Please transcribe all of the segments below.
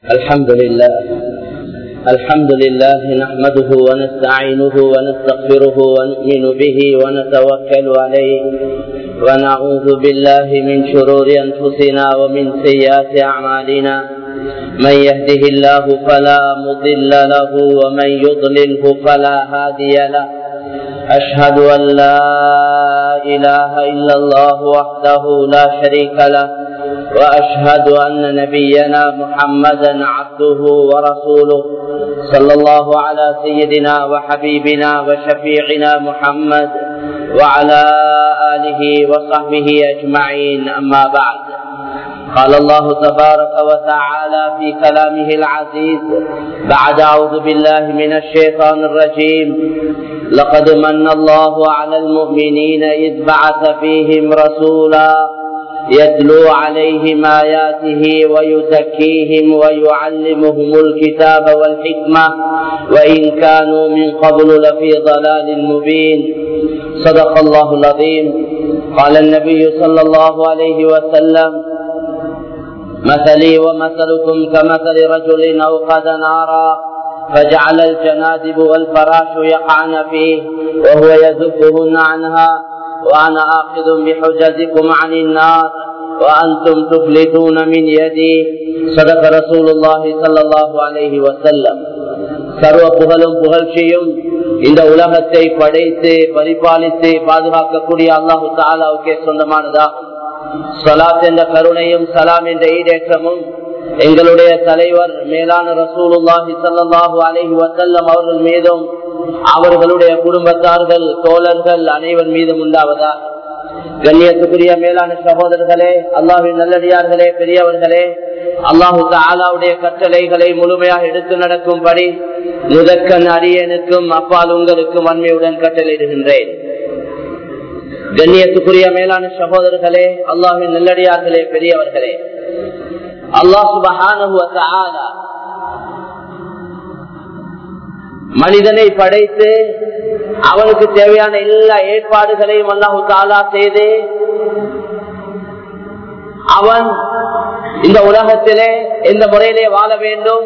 الحمد لله الحمد لله نحمده ونستعينه ونستغفره ونؤمن به ونتوكل عليه ونعوذ بالله من شرور أنفسنا ومن سيئات أعمالنا من يهده الله فلا مضل له ومن يضلله فلا هادي له أشهد أن لا إله إلا الله وحده لا شريك له وأشهد أن نبينا محمدا عبده ورسوله صلى الله على سيدنا وحبيبنا وشفيعنا محمد وعلى آله وصحبه أجمعين أما بعد قال الله تبارك وتعالى في كلامه العزيز بعد أعوذ بالله من الشيطان الرجيم لقد من الله على المؤمنين إذ بعث فيهم رسولا يتلو عليهم آياته ويزكيهم ويعلمهم الكتاب والحكمة وإن كانوا من قبل لفي ضلال مبين صدق الله العظيم قال النبي صلى الله عليه وسلم مثلي ومثلكم كمثل رجل أوقد نارا فجعل الجنادب والفراش يقعن فيه وهو يزفهن عنها وأنا آخذ بحجزكم عن النار وأنتم تفلتون من يدي صدق رسول الله صلى الله عليه وسلم சர்வ புகழும் புகழ்ச்சியும் இந்த உலகத்தை படைத்து பரிபாலித்து பாதுகாக்கக்கூடிய அல்லாஹு தாலாவுக்கே சொந்தமானதாகும் சலாத் என்ற கருணையும் சலாம் என்ற ஈடேற்றமும் எங்களுடைய தலைவர் மேலான ரசூலுல்லாஹி சல்லாஹூ அலஹி வசல்லம் அவர்கள் மீதும் அவர்களுடைய குடும்பத்தார்கள் தோழர்கள் அனைவர் மீதும் உண்டாவதா கண்ணியத்துக்குரிய மேலான சகோதரர்களே அல்லாஹின் நல்லடியார்களே பெரியவர்களே அல்லாஹு தாலாவுடைய கட்டளைகளை முழுமையாக எடுத்து நடக்கும்படி முதற்கண் அரியனுக்கும் அப்பால் உங்களுக்கும் அண்மையுடன் கட்டளையிடுகின்றேன் கண்ணியத்துக்குரிய மேலான சகோதரர்களே அல்லாஹின் நல்லடியார்களே பெரியவர்களே அல்லாஹ் சுபஹான மனிதனை படைத்து அவனுக்கு தேவையான எல்லா ஏற்பாடுகளையும் அல்லாஹு தாலா செய்து அவன் இந்த உலகத்திலே எந்த முறையிலே வாழ வேண்டும்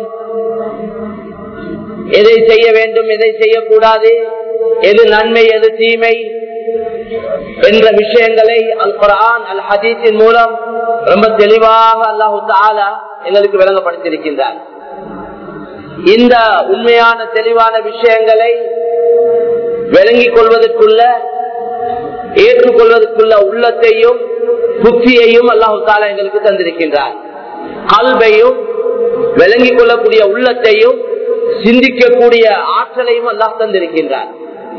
எதை செய்ய வேண்டும் எதை செய்யக்கூடாது எது நன்மை எது தீமை என்ற விஷயங்களை அல் குரான் அல் ஹதீஸின் மூலம் ரொம்ப தெளிவாக அல்லாஹு தாலா எங்களுக்கு விளங்கப்படுத்தியிருக்கின்றார் இந்த உண்மையான தெளிவான விஷயங்களை விளங்கிக் கொள்வதற்குள்ள ஏற்றுக்கொள்வதற்குள்ள உள்ளத்தையும் புத்தியையும் அல்லாஹு தாலா எங்களுக்கு தந்திருக்கின்றார் கல்வையும் விளங்கிக் கொள்ளக்கூடிய உள்ளத்தையும் சிந்திக்கக்கூடிய ஆற்றலையும் அல்லாஹ் தந்திருக்கின்றார்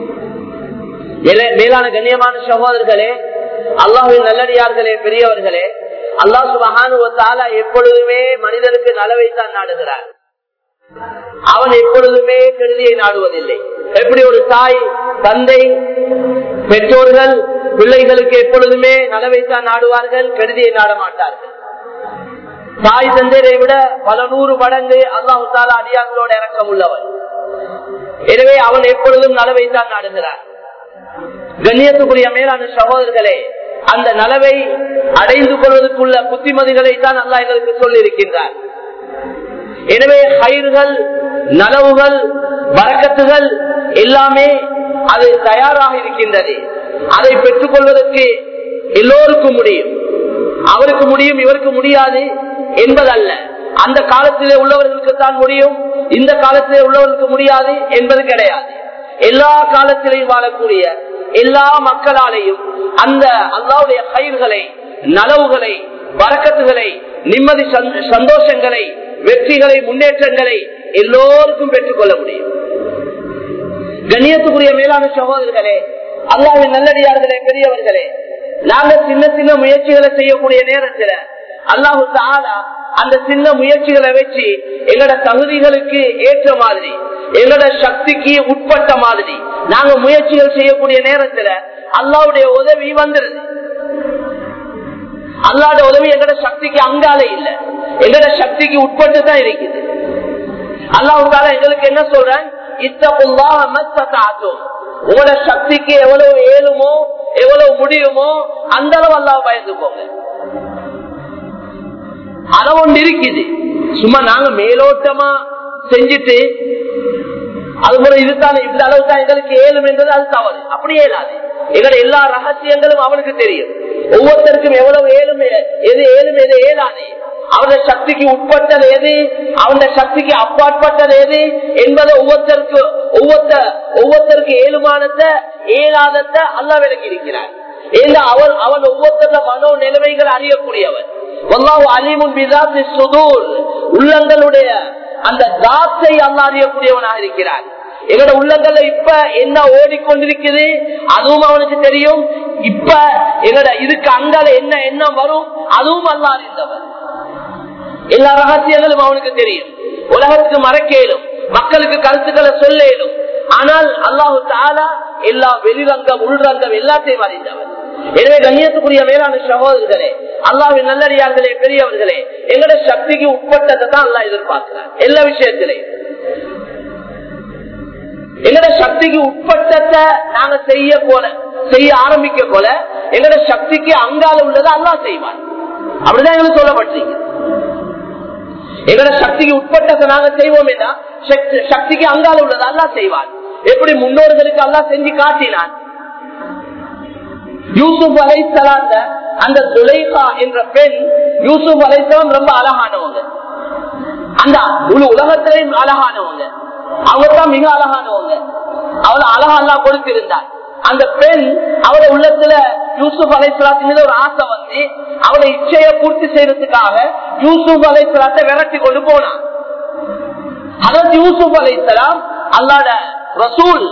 மேலான கண்ணியமான சகோதரர்களே அல்லாஹின் நல்லடியார்களே பெரியவர்களே அல்லாஹ் சுபகானுவத்தாலா எப்பொழுதுமே மனிதனுக்கு நலவைத்தான் நாடுகிறார் அவன் எப்பொழுதுமே கெடுதியை நாடுவதில்லை எப்படி ஒரு தாய் தந்தை பெற்றோர்கள் பிள்ளைகளுக்கு எப்பொழுதுமே நலவைத்தான் நாடுவார்கள் கெடுதியை நாட மாட்டார்கள் தாய் தந்தையை விட பல நூறு மடங்கு அல்லாஹு தாலா அடியார்களோட இறக்கம் உள்ளவன் எனவே அவன் எப்பொழுதும் நலவைத்தான் நாடுகிறான் கண்ணியத்துக்குரிய மேலான சகோதரர்களே அந்த நலவை அடைந்து கொள்வதற்குள்ள புத்திமதிகளை தான் அல்லா எங்களுக்கு சொல்லி இருக்கின்றார் எனவே கயிறுகள் நலவுகள் வரக்கத்துகள் எல்லாமே அது தயாராக இருக்கின்றது அதை பெற்றுக் கொள்வதற்கு எல்லோருக்கும் முடியும் அவருக்கு முடியும் இவருக்கு முடியாது என்பதல்ல அந்த காலத்திலே உள்ளவர்களுக்கு தான் முடியும் இந்த காலத்திலே உள்ளவர்களுக்கு முடியாது என்பது கிடையாது எல்லா காலத்திலையும் வாழக்கூடிய எல்லா மக்களாலேயும் அந்த அல்லாவுடைய கயிர்களை நலவுகளை வரக்கத்துகளை நிம்மதி சந்தோஷங்களை வெற்றிகளை முன்னேற்றங்களை எல்லோருக்கும் பெற்றுக் கொள்ள முடியும் கண்ணியத்துக்குரிய மேலான சகோதரர்களே அல்லாவின் நல்லடியார்களே பெரியவர்களே நாங்க சின்ன சின்ன முயற்சிகளை செய்யக்கூடிய நேரத்தில் அல்லாஹு தாலா அந்த சின்ன முயற்சிகளை வச்சு எங்களோட தகுதிகளுக்கு ஏற்ற மாதிரி எங்களோட சக்திக்கு உட்பட்ட மாதிரி நாங்க முயற்சிகள் செய்யக்கூடிய நேரத்துல அல்லாவுடைய உதவி வந்துருது அல்லாட உதவி எங்கட சக்திக்கு அங்காலே இல்ல எங்கட சக்திக்கு உட்பட்டு தான் இருக்குது அல்லாவுக்கால எங்களுக்கு என்ன சொல்றேன் உங்களோட சக்திக்கு எவ்வளவு ஏழுமோ எவ்வளவு முடியுமோ அந்த அளவு அல்லா பயந்து போங்க அளவு ஒன்று இருக்குது சும்மா நாங்க மேலோட்டமா செஞ்சுட்டு அது போல இதுதான் இந்த அளவு தான் எங்களுக்கு ஏழும் என்றது அது தவறு அப்படியே இல்லாது எங்களோட எல்லா ரகசியங்களும் அவனுக்கு தெரியும் ஒவ்வொருத்தருக்கும் எவ்வளவு ஏழும் எது ஏழும் எது ஏழாது அவருடைய சக்திக்கு உட்பட்டது எது அவனுடைய சக்திக்கு அப்பாற்பட்டது எது என்பதை ஒவ்வொருத்தருக்கு ஒவ்வொருத்த ஒவ்வொருத்தருக்கு ஏழுமானத ஏழாதத அல்ல விலகி இருக்கிறார் ஏன்னா அவர் அவன் ஒவ்வொருத்தர மனோ நிலைமைகள் அறியக்கூடியவன் அலிமுன் சுதூர் உள்ளங்களுடைய அந்த தாத்தை அல்ல அறியக்கூடியவனாக இருக்கிறார் எங்களோட உள்ளங்கள்ல இப்ப என்ன ஓடிக்கொண்டிருக்குது அதுவும் அவனுக்கு தெரியும் இப்ப எங்களோட இதுக்கு அங்கால என்ன எண்ணம் வரும் அதுவும் அல்ல அறிந்தவன் எல்லா ரகசியங்களும் அவனுக்கு தெரியும் உலகத்துக்கு மறக்கேலும் மக்களுக்கு கருத்துக்களை சொல்லேலும் ஆனால் அல்லாஹு தாலா எல்லா வெளிரங்கம் உள்ரங்கம் எல்லாத்தையும் அறிந்தவன் எனவே கண்ணியத்துக்குரிய மேலான சகோதரர்களே அல்லாவின் நல்லடியார்களே பெரியவர்களே எங்களோட சக்திக்கு உட்பட்டதை தான் அல்லா எதிர்பார்க்கிறார் எல்லா விஷயத்திலையும் எங்கட சக்திக்கு உட்பட்டத்தை நாங்க செய்ய போல செய்ய ஆரம்பிக்க போல எங்கட சக்திக்கு அங்கால உள்ளதை அல்லா செய்வார் அப்படிதான் எங்களுக்கு சொல்லப்பட்டிருக்கு எங்கட சக்திக்கு உட்பட்டத்தை நாங்க செய்வோம் சக்திக்கு அங்கால உள்ளது அல்லா செய்வார் எப்படி முன்னோர்களுக்கு அல்லா செஞ்சு காட்டினான் யூசுப் அலைசலாந்த அந்த துலைகா என்ற பெண் யூசுப் அலைசலாம் ரொம்ப அழகானவங்க அந்த முழு உலகத்திலையும் அழகானவங்க அவர்தான் மிக அழகானவங்க அவளை அழகா எல்லாம் கொடுத்திருந்தார் அந்த பெண் அவளை உள்ளத்துல யூசுப் அலைசலாத்தின் மீது ஒரு ஆசை வந்து அவளை இச்சைய பூர்த்தி செய்யறதுக்காக யூசுப் அலைசலாத்தை விரட்டி கொண்டு போனான் அதற்கு யூசுப் அலைசலாம் அல்லாட ரசூல்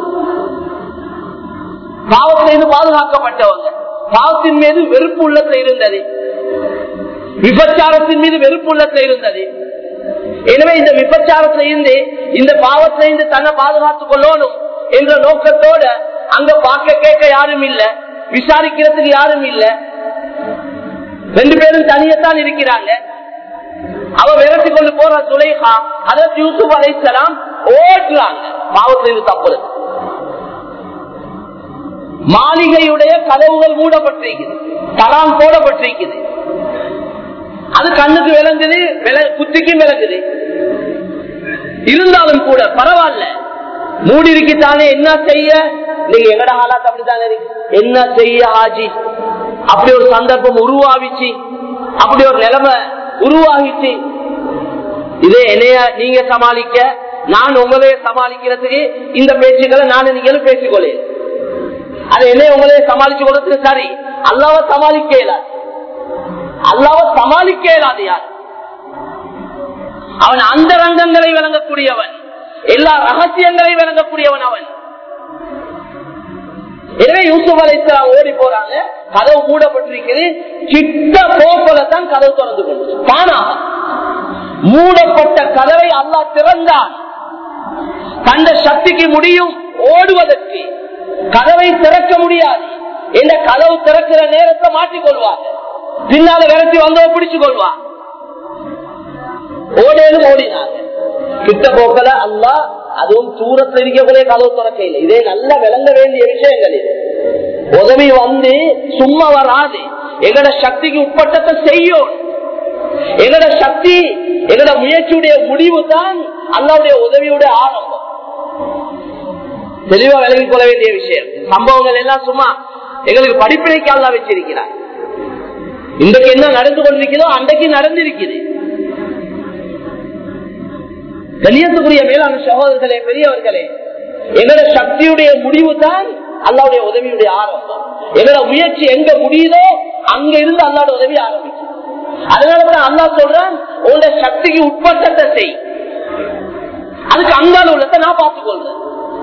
பாவத்திலிருந்து பாதுகாக்கப்பட்டவங்க பாவத்தின் மீது வெறுப்பு உள்ளத்துல இருந்தது விபச்சாரத்தின் மீது வெறுப்பு உள்ளத்துல இருந்தது எனவே இந்த விபச்சாரத்துல இருந்து இந்த பாவத்தில இருந்து தன்னை பாதுகாத்துக் கொள்ளணும் என்ற நோக்கத்தோட அங்க பார்க்க கேட்க யாரும் இல்ல விசாரிக்கிறதுக்கு யாரும் இல்ல ரெண்டு பேரும் தனியத்தான் இருக்கிறாங்க அவ விரட்டி கொண்டு போற சுலைஹா அதற்கு யூசுப் அலைசலாம் ஓட்டுறாங்க பாவத்திலிருந்து தப்புறது மாளிகையுடைய கதவுகள் மூடப்பட்டிருக்குது தராம் போடப்பட்டிருக்குது அது கண்ணுக்கு விளங்குது குத்திக்கும் விளங்குது இருந்தாலும் கூட பரவாயில்ல மூடி இருக்குத்தானே என்ன செய்ய நீங்க எங்கட ஹாலாத் அப்படித்தானே என்ன செய்ய ஆஜி அப்படி ஒரு சந்தர்ப்பம் உருவாவிச்சு அப்படி ஒரு நிலைமை உருவாகிச்சு இதே என்னைய நீங்க சமாளிக்க நான் உங்களைய சமாளிக்கிறதுக்கு இந்த பேச்சுக்களை நானும் நீங்களும் பேசிக்கொள்ளு அது என்னைய உங்களைய சமாளிச்சு கொடுத்துட்டு சரி அல்லாவ சமாளிக்க இயலாது அல்லாவ சமாளிக்க இயலாது யார் அவன் அந்த ரங்கங்களை விளங்கக்கூடியவன் எல்லா ரகசியங்களை விளங்கக்கூடியவன் அவன் எனவே யூசுப் அலைஸ்லாம் ஓடி போறாங்க கதவு மூடப்பட்டிருக்கிறது கிட்ட போகலதான் கதவு திறந்து கொண்டு தானா மூடப்பட்ட கதவை அல்லா திறந்தான் தந்த சக்திக்கு முடியும் ஓடுவதற்கு கதவை திறக்க முடியாது இந்த கதவு திறக்கிற நேரத்தை மாற்றிக்கொள்வார் பின்னால விரட்டி வந்தவ பிடிச்சு கொள்வார் ஓடேலும் ஓடினாங்க கிட்ட போக்கல அல்லா அதுவும் தூரத்தில் இருக்கக்கூடிய கதவு திறக்க இல்லை இதே நல்ல விளங்க வேண்டிய விஷயங்கள் இது உதவி வந்து சும்மா வராது எங்கட சக்திக்கு உட்பட்டத்தை செய்யும் எங்கட சக்தி எங்கட முயற்சியுடைய முடிவு தான் அல்லாவுடைய உதவியுடைய ஆரம்பம் தெளிவா விலகிக் கொள்ள வேண்டிய விஷயம் சம்பவங்கள் எல்லாம் சும்மா எங்களுக்கு படிப்பினைக்கு அல்லா வச்சிருக்கிறார் இன்றைக்கு என்ன நடந்து கொண்டிருக்கிறதோ அன்றைக்கு நடந்திருக்குது கண்ணியத்துக்குரிய மேலான சகோதரர்களே பெரியவர்களே எங்களோட சக்தியுடைய முடிவு தான் அல்லாவுடைய உதவியுடைய ஆரம்பம் எங்களோட முயற்சி எங்க முடியுதோ அங்க இருந்து அல்லாட உதவி ஆரம்பிக்கும் அதனாலதான் அல்லா சொல்றான் உங்களோட சக்திக்கு உட்பட்டத்தை செய் அதுக்கு அங்கால உள்ளத்தை நான் பார்த்துக் கொள்றேன்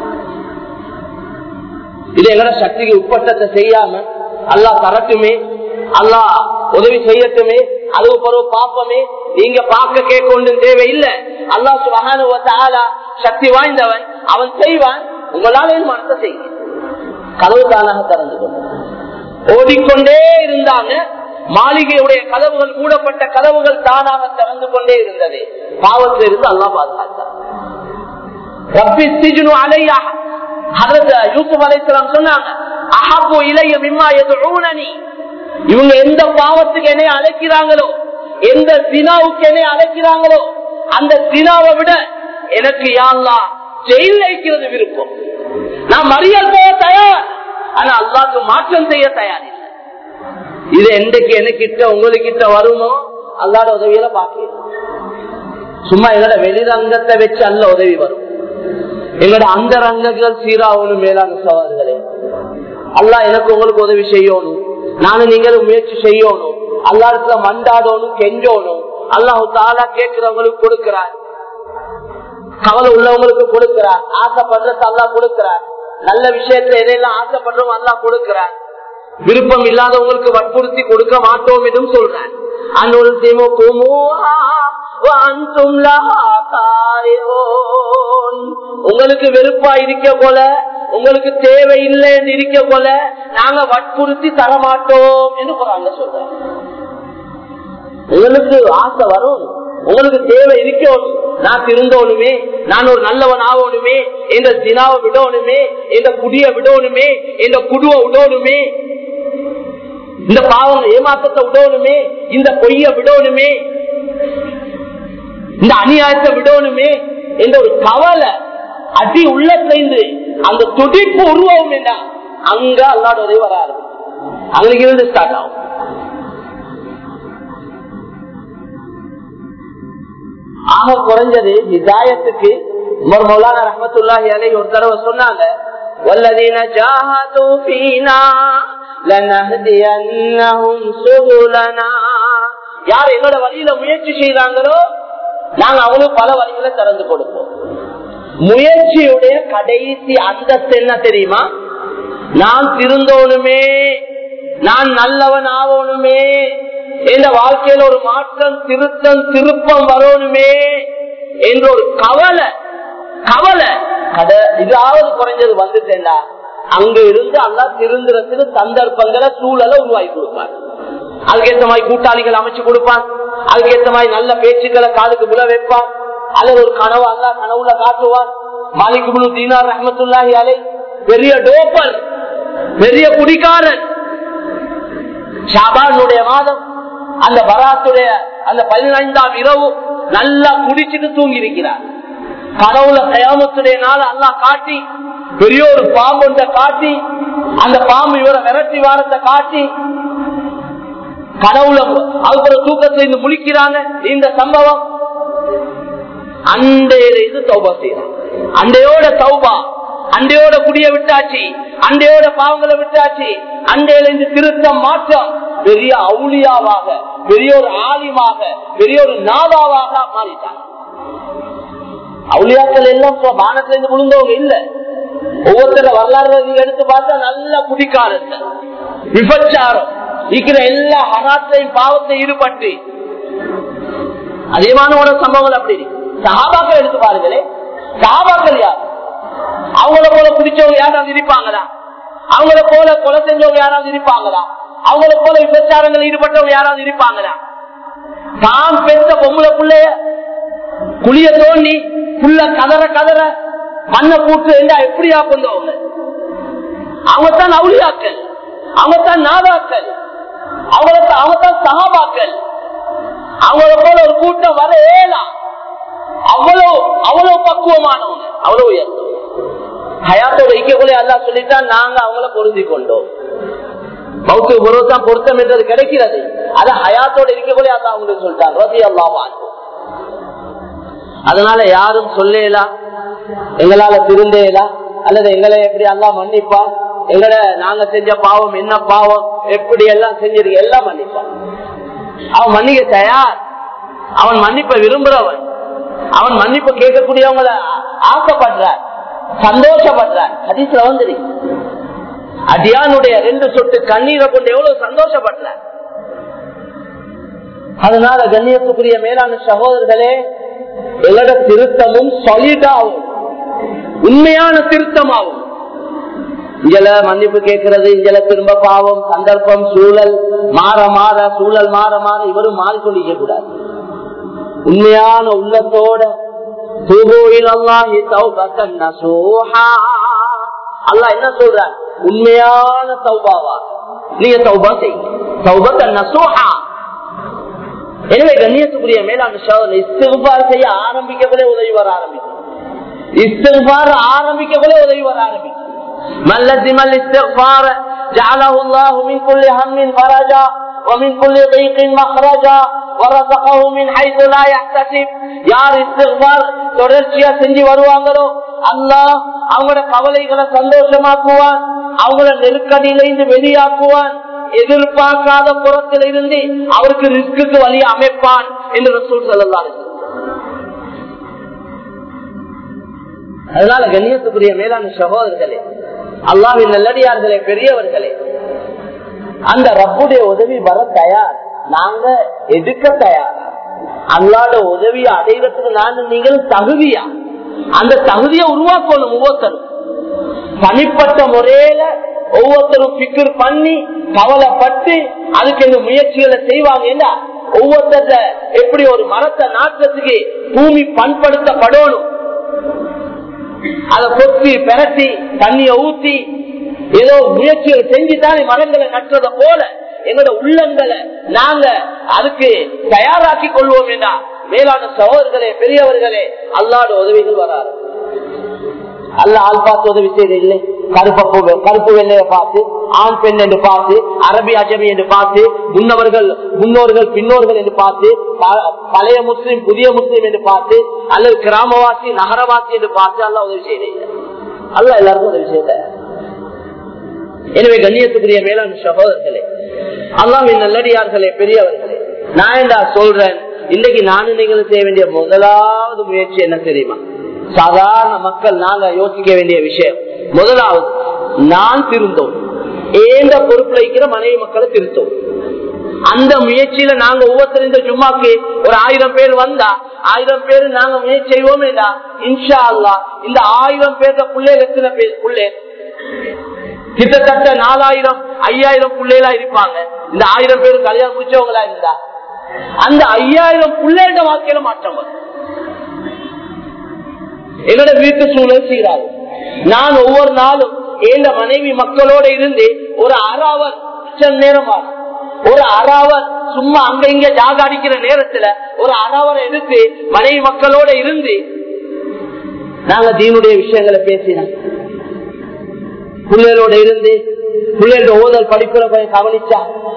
இது எங்களோட சக்திக்கு உட்பட்டத்தை செய்யாம அல்லா தரட்டுமே அல்லா உதவி செய்யட்டுமே அதுவு பிறகு பாப்பமே நீங்க பார்க்க கேட்க ஒன்றும் தேவையில்லை அல்லா சுகான சக்தி வாய்ந்தவன் அவன் செய்வான் உங்களால மனத்தை செய்ய கதவு தானாக திறந்து கொண்டு ஓடிக்கொண்டே இருந்தாங்க மாளிகையுடைய கதவுகள் மூடப்பட்ட கதவுகள் தானாக திறந்து கொண்டே இருந்தது பாவத்தில் இருந்து அல்லா பாதுகாத்தார் ரப்பி சிஜுனு அலையா யூசுப் அலைசலாம் சொன்னாங்க அஹபு இளைய மிம்மா எது இவங்க எந்த பாவத்துக்கு என்னைய அழைக்கிறாங்களோ எந்த தினாவுக்கு என்னை அழைக்கிறாங்களோ அந்த தினாவை விட எனக்கு யாழ்லா ஜெயில் வைக்கிறது விருப்பம் நான் மறியல் போக தயார் ஆனா அல்லாக்கு மாற்றம் செய்ய தயார் இல்லை இது என்றைக்கு எனக்கிட்ட உங்களுக்கிட்ட வருமோ அல்லாட உதவியில பாக்கிறோம் சும்மா எங்களோட வெளிரங்கத்தை வச்சு அல்ல உதவி வரும் எங்களோட அந்த ரங்கங்கள் சீராகணும் மேலான சவால்களே அல்லா எனக்கு உங்களுக்கு உதவி செய்யணும் நானும் நீங்களும் முயற்சி செய்யணும் அல்லாடத்துல மண்டாடணும் கெஞ்சோணும் அல்லாஹு தாலா கேட்கிறவங்களுக்கு கொடுக்கிறார் கவலை உள்ளவங்களுக்கு கொடுக்கிறார் ஆசைப்படுறது அல்லா கொடுக்கிறார் நல்ல விஷயத்துல எதையெல்லாம் ஆசைப்படுறோம் அல்லா கொடுக்கிறார் விருப்பம் இல்லாதவங்களுக்கு வற்புறுத்தி கொடுக்க மாட்டோம் என்றும் சொல்றேன் அனுல் உங்களுக்கு வெறுப்பா இருக்க போல உங்களுக்கு தேவை இல்லை இருக்க போல நாங்க வற்புறுத்தி தர மாட்டோம் என்று போறாங்க சொல்றேன் உங்களுக்கு ஆசை வரும் உங்களுக்கு தேவை இருக்கணும் நான் திருந்தோணுமே நான் ஒரு நல்லவன் ஆகணுமே இந்த தினாவை விடணுமே இந்த குடிய விடணுமே இந்த குடுவை விடணுமே இந்த பாவம் ஏமாற்றத்தை விடணுமே இந்த பொய்ய விடணுமே இந்த அநியாயத்தை விடணுமே என்ற ஒரு கவலை அடி உள்ள சேர்ந்து அந்த துடிப்பு உருவம் என்ன அங்க அல்லாட உதவி வர ஆரம்பிக்கும் அங்க இருந்து ஸ்டார்ட் ஆகும் ஆக குறைஞ்சது இதாயத்துக்கு உமர் மௌலானா ரஹமத்துல்லாஹி அலை ஒரு தடவை சொன்னாங்க والذين جاهدوا فينا لنهدينهم سبلنا யார் எங்களோட வழியில முயற்சி செய்தாங்களோ நாங்க அவங்களுக்கு பல வழிகளை திறந்து கொடுப்போம் முயற்சியுடைய கடைசி அந்தஸ்து என்ன தெரியுமா நான் திருந்தோணுமே நான் நல்லவன் ஆகணுமே இந்த வாழ்க்கையில ஒரு மாற்றம் திருத்தம் திருப்பம் வரணுமே என்ற ஒரு கவலை கவலை கதை இதாவது குறைஞ்சது வந்துட்டேன்டா அங்க இருந்து அல்லா திருந்துறதுக்கு சந்தர்ப்பங்களை சூழலை உருவாக்கி கொடுப்பார் அதுக்கேற்ற மாதிரி கூட்டாளிகள் அமைச்சு கொடுப்பான் அதுக்கேற்ற மாதிரி நல்ல பேச்சுக்களை காதுக்கு விழ வைப்பான் அல்லது ஒரு கனவு அல்லா கனவுல காட்டுவான் மாலிகுபுலு தீனார் ரஹமத்துல்லாஹி அலை பெரிய டோப்பர் பெரிய குடிக்காரன் ஷாபானுடைய மாதம் அந்த பராத்துடைய அந்த பதினைந்தாம் இரவு நல்லா குடிச்சிட்டு தூங்கி இருக்கிறார் கனவுல கயாமத்துடைய நாள் அல்லா காட்டி பெரிய ஒரு பாம்பு ஒன்றை காட்டி அந்த பாம்பு இவரை விரட்டி வாரத்தை காட்டி கனவுல அவரோட தூக்கத்தை இருந்து முழிக்கிறாங்க இந்த சம்பவம் அண்டையில இது சௌபா செய்யறாங்க அண்டையோட சௌபா அண்டையோட குடிய விட்டாச்சு அண்டையோட பாவங்களை விட்டாச்சு அண்டையில இந்த திருத்தம் மாற்றம் பெரிய அவுளியாவாக பெரிய ஒரு ஆலிமாக பெரிய ஒரு நாதாவாக மாறிட்டாங்க அவுளியாக்கள் எல்லாம் பானத்துல இருந்து விழுந்தவங்க இல்ல ஒவ்வொருத்தர வரலாறு நீங்க எடுத்து பார்த்தா நல்ல குடிக்காரங்க விபச்சாரம் இருக்கிற எல்லா ஹராத்தையும் பாவத்தையும் ஈடுபட்டு அதிகமான சம்பவங்கள் அப்படி சகாபாக்கள் எடுத்து பாருங்களே சகாபாக்கள் யார் அவங்கள போல குடிச்சவங்க யாராவது இருப்பாங்களா அவங்கள போல கொலை செஞ்சவங்க யாராவது இருப்பாங்களா அவங்கள போல விபச்சாரங்கள் ஈடுபட்டவங்க யாராவது இருப்பாங்களா தான் பெற்ற பொம்பளை பிள்ளைய குளிய தோண்டி புள்ள கதற கதற மண்ணை கூட்டு என்றா எப்படியா கொண்டவங்க அவங்க தான் அவுளியாக்கள் அவங்க தான் நாதாக்கள் அவங்களுக்கு அவங்க தான் சகாபாக்கள் அவங்கள போல ஒரு கூட்டம் வர ஏலாம் அவ்வளவு அவ்வளவு பக்குவமானவங்க அவ்வளவு உயர்ந்தவங்க ஹயாத்தோட ஐக்கியக்குள்ளே அல்லா சொல்லித்தான் நாங்க அவங்கள பொருந்தி கொண்டோம் பௌத்த பொருத்தான் பொருத்தம் என்றது கிடைக்கிறது அத ஹயாத்தோட இருக்கக்குள்ளே அல்லா அவங்களுக்கு சொல்லிட்டான் ரவி அல்லாவான் அதனால யாரும் சொல்லலாம் எங்களால திருந்தேலா அல்லது எங்களை எப்படி எல்லாம் மன்னிப்பா எங்களை நாங்க செஞ்ச பாவம் என்ன பாவம் எப்படி எல்லாம் செஞ்சிருக்க எல்லாம் மன்னிப்பான் அவன் மன்னிக்க தயார் அவன் மன்னிப்ப விரும்புறவன் அவன் மன்னிப்பு கேட்கக்கூடியவங்கள ஆசைப்படுறார் சந்தோஷப்படுறார் ஹதீஸ்ல வந்துரு அடியானுடைய ரெண்டு சொட்டு கண்ணீரை கொண்டு எவ்வளவு சந்தோஷப்படுறார் அதனால கண்ணியத்துக்குரிய மேலான சகோதரர்களே எங்களோட திருத்தமும் சொலிடாகும் உண்மையான திருத்தமாகும் இங்கல மன்னிப்பு கேட்கறது இங்கல திரும்ப பாவம் சந்தர்ப்பம் சூழல் மாற மாற சூழல் மாற மாற இவரும் மாறிக்கொண்டிருக்க கூடாது உண்மையான உள்ளத்தோட அல்லா என்ன சொல்ற உண்மையான சௌபாவா நீங்க சௌபா செய்யுங்க சௌபத்தன் நசோஹா எனவே கண்ணியத்துக்குரிய மேலாண் இஸ்திகார் செய்ய ஆரம்பிக்கவே உதவி வர ஆரம்பிக்கும் இஸ்திகார் ஆரம்பிக்கவே உதவி வர ஆரம்பிக்கும் ملزم الاستغفار جعله الله من كل هم فرجا ومن كل ضيق مخرجا ورزقه من حيث لا يحتسب யார் இஸ்திக்பார் தொடர்ச்சியா செஞ்சு வருவாங்களோ அல்லாஹ் அவங்களோட கவலைகளை சந்தோஷமாக்குவான் அவங்கள நெருக்கடியிலிருந்து வெளியாக்குவான் எதிர்பார்க்காத புறத்தில் இருந்து அவருக்கு ரிஸ்க்கு வழி அமைப்பான் என்று ரசூல் சொல்லலாம் அதனால கண்ணியத்துக்குரிய மேலான சகோதரர்களே அல்லாவின் நல்லடியார்களே பெரியவர்களே அந்த ரப்புடைய உதவி வர தயார் நாங்க எடுக்க தயார் அல்லாட உதவியை அடைவதற்கு நான் நீங்கள் தகுதியா அந்த தகுதியை உருவாக்கணும் ஒவ்வொருத்தரும் தனிப்பட்ட முறையில ஒவ்வொருத்தரும் பிக்கர் பண்ணி கவலைப்பட்டு அதுக்கு இந்த முயற்சிகளை செய்வாங்க ஒவ்வொருத்தர எப்படி ஒரு மரத்தை நாட்டத்துக்கு பூமி பண்படுத்தப்படணும் அதை கொத்தி பெரட்டி தண்ணிய ஊத்தி ஏதோ முயற்சிகள் செஞ்சுதானே மரங்களை நட்டுறத போல எங்களோட உள்ளங்களை நாங்க அதுக்கு தயாராக்கி கொள்வோம் என்றா மேலான சகோதரர்களே பெரியவர்களே அல்லாட உதவிகள் வராது அல்ல ஆள் பார்த்து உதவி செய்த இல்லை கருப்பு கருப்பு வெள்ளைய பார்த்து ஆண் பெண் என்று பார்த்து அரபி அஜமி என்று பார்த்து முன்னவர்கள் முன்னோர்கள் பின்னோர்கள் என்று பார்த்து பழைய முஸ்லீம் புதிய முஸ்லீம் என்று பார்த்து அல்லது கிராமவாசி நகரவாசி என்று பார்த்து அல்ல உதவி செய்த அல்ல எல்லாருக்கும் உதவி செய்த எனவே கண்ணியத்துக்குரிய மேலாண் சகோதரர்களே அல்லாவின் நல்லடியார்களே பெரியவர்களே நான் என்ன சொல்றேன் இன்னைக்கு நானும் நீங்களும் செய்ய வேண்டிய முதலாவது முயற்சி என்ன தெரியுமா சாதாரண மக்கள் நாங்க யோசிக்க வேண்டிய விஷயம் முதலாவது நான் திருந்தோம் ஏந்த பொறுப்புல இருக்கிற மனைவி மக்களை திருத்தோம் அந்த முயற்சியில நாங்க ஒவ்வொருத்தரும் இந்த ஜும்மாக்கு ஒரு ஆயிரம் பேர் வந்தா ஆயிரம் பேர் நாங்க முயற்சி செய்வோம் இன்ஷா அல்லா இந்த ஆயிரம் பேர்ல பிள்ளைகள் எத்தனை பேர் பிள்ளை கிட்டத்தட்ட நாலாயிரம் ஐயாயிரம் பிள்ளைகளா இருப்பாங்க இந்த ஆயிரம் பேர் கல்யாணம் முடிச்சவங்களா இருந்தா அந்த ஐயாயிரம் பிள்ளைகள வாழ்க்கையில மாற்றம் வரும் என்னோட வீட்டு சூழல் செய்கிறாரு நான் ஒவ்வொரு நாளும் ஏந்த மனைவி மக்களோட இருந்து ஒரு அறாவர் நேரம் ஒரு அறாவர் சும்மா அங்க இங்க ஜாக அடிக்கிற நேரத்துல ஒரு அறாவரை எடுத்து மனைவி மக்களோட இருந்து நாங்க தீனுடைய விஷயங்களை பேசினோம் பிள்ளைகளோட இருந்து பிள்ளைகளோட ஓதல் படிப்புல கொஞ்சம் கவனிச்சா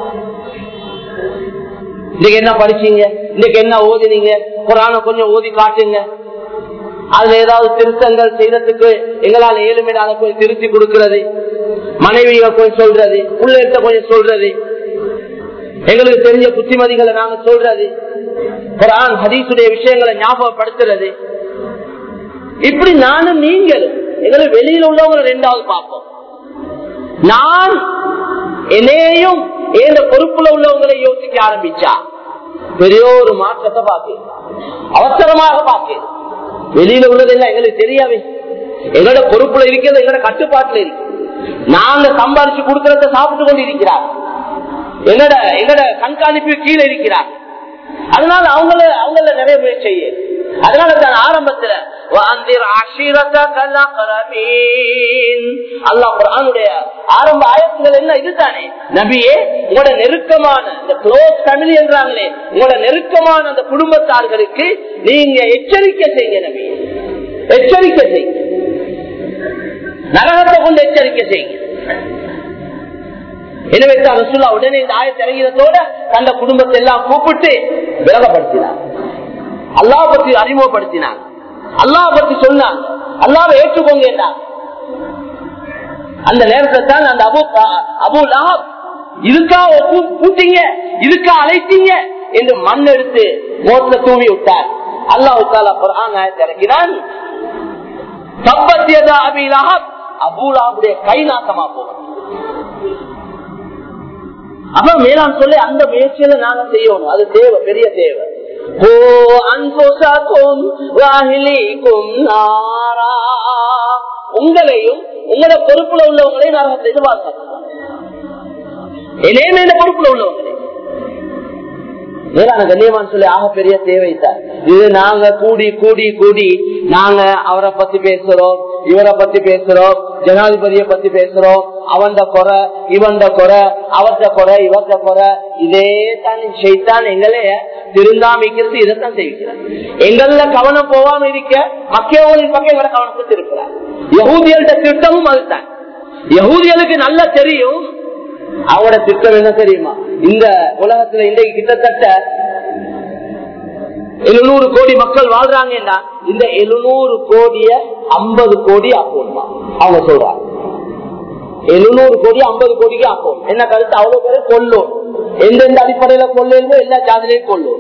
இன்னைக்கு என்ன படிச்சீங்க இன்னைக்கு என்ன ஓதினீங்க குரான கொஞ்சம் ஓதி காட்டுங்க அதுல ஏதாவது திருத்தங்கள் செய்யறதுக்கு எங்களால் ஏழுமையில அதை கொஞ்சம் திருத்தி கொடுக்கிறது மனைவிகள் கொஞ்சம் சொல்றது பிள்ளைகிட்ட கொஞ்சம் சொல்றது எங்களுக்கு தெரிஞ்ச புத்திமதிகளை நாங்க சொல்றது குரான் ஹதீசுடைய விஷயங்களை ஞாபகப்படுத்துறது இப்படி நானும் நீங்களும் எங்களுக்கு வெளியில உள்ளவங்களை ரெண்டாவது பார்ப்போம் நான் என்னையும் ஏந்த பொறுப்புல உள்ளவங்களை யோசிக்க ஆரம்பிச்சா பெரிய ஒரு மாற்றத்தை பார்க்க அவசரமாக பார்க்க வெளியில உள்ளதெல்லாம் எங்களுக்கு தெரியாவே எங்களோட பொறுப்புல இருக்கிறது எங்களோட கட்டுப்பாட்டுல இருக்கு நாங்க சம்பாதிச்சு கொடுக்கறத சாப்பிட்டு கொண்டு இருக்கிறார் எங்கட எங்கட கண்காணிப்பு கீழே இருக்கிறார் அதனால அவங்கள அவங்கள நிறைய முயற்சி செய்ய அதனால தான் ஆரம்பத்துல ஆரம்ப ஆயத்துகள் என்ன இதுதானே நபியே உங்களோட நெருக்கமான இந்த க்ளோஸ் ஃபேமிலி என்றாங்களே உங்களோட நெருக்கமான அந்த குடும்பத்தார்களுக்கு நீங்க எச்சரிக்கை செய்யுங்க நபியே எச்சரிக்கை செய்யுங்க நரகத்தை கொண்டு எச்சரிக்கை செய்யுங்க எனவே தான் ரசூல்லா உடனே இந்த ஆயத்தை இறங்கினதோட தந்த குடும்பத்தை எல்லாம் கூப்பிட்டு விலகப்படுத்தினார் அல்லாஹ் பத்தி அறிமுகப்படுத்தினார் அல்லாஹ் பத்தி சொன்னார் அல்லாவை ஏற்றுக்கோங்க என்றார் அந்த நேரத்தில் தான் அந்த அபு அபு லாப் இதுக்கா கூட்டிங்க இதுக்கா அழைத்தீங்க என்று மண் எடுத்து மோட்ல தூவி விட்டார் அல்லாஹு தாலா குரான் இறக்கிறான் சம்பத்தியதா அபி லாப் அபுலாவுடைய கை நாசமா போகும் அப்ப மேலாம் சொல்லி அந்த முயற்சியில நாங்க செய்யணும் அது தேவை பெரிய தேவை ஓ அன்புசாக்கும் வாஹிலிக்கும் நாரா உங்களையும் உங்களோட பொறுப்புல உள்ளவங்களையும் நாங்க எதிர்பார்க்கிறோம் என்னையுமே இந்த பொறுப்புல உள்ளவங்களே மேலான கண்ணியமான் சொல்லி ஆக பெரிய தேவை தான் இது நாங்க கூடி கூடி கூடி நாங்க அவரை பத்தி பேசுறோம் இவரை பத்தி பேசுறோம் ஜனாதிபதியை பத்தி பேசுறோம் அவன் குறை இவன் குறை அவர்த குறை இவர்த குறை இதே தான் செய்தான் எங்களே திருந்தாமிக்கிறது இதைத்தான் செய்கிறார் எங்கள கவனம் போகாம இருக்க மக்களின் பக்கம் எங்களை கவனத்தை திருக்கிறார் யகூதியல்ட திட்டமும் அதுதான் யகூதியலுக்கு நல்லா தெரியும் அவரோட திட்டம் என்ன தெரியுமா இந்த உலகத்துல இன்றைக்கு கிட்டத்தட்ட எழுநூறு கோடி மக்கள் வாழ்றாங்கன்னா இந்த எழுநூறு கோடிய ஐம்பது கோடி ஆக்கணுமா அவங்க சொல்றாங்க எழுநூறு கோடி ஐம்பது கோடிக்கு ஆக்கும் என்ன கருத்து அவ்வளவு பேரு கொள்ளும் எந்தெந்த அடிப்படையில கொள்ளுமோ எல்லா ஜாதிலையும் கொள்ளும்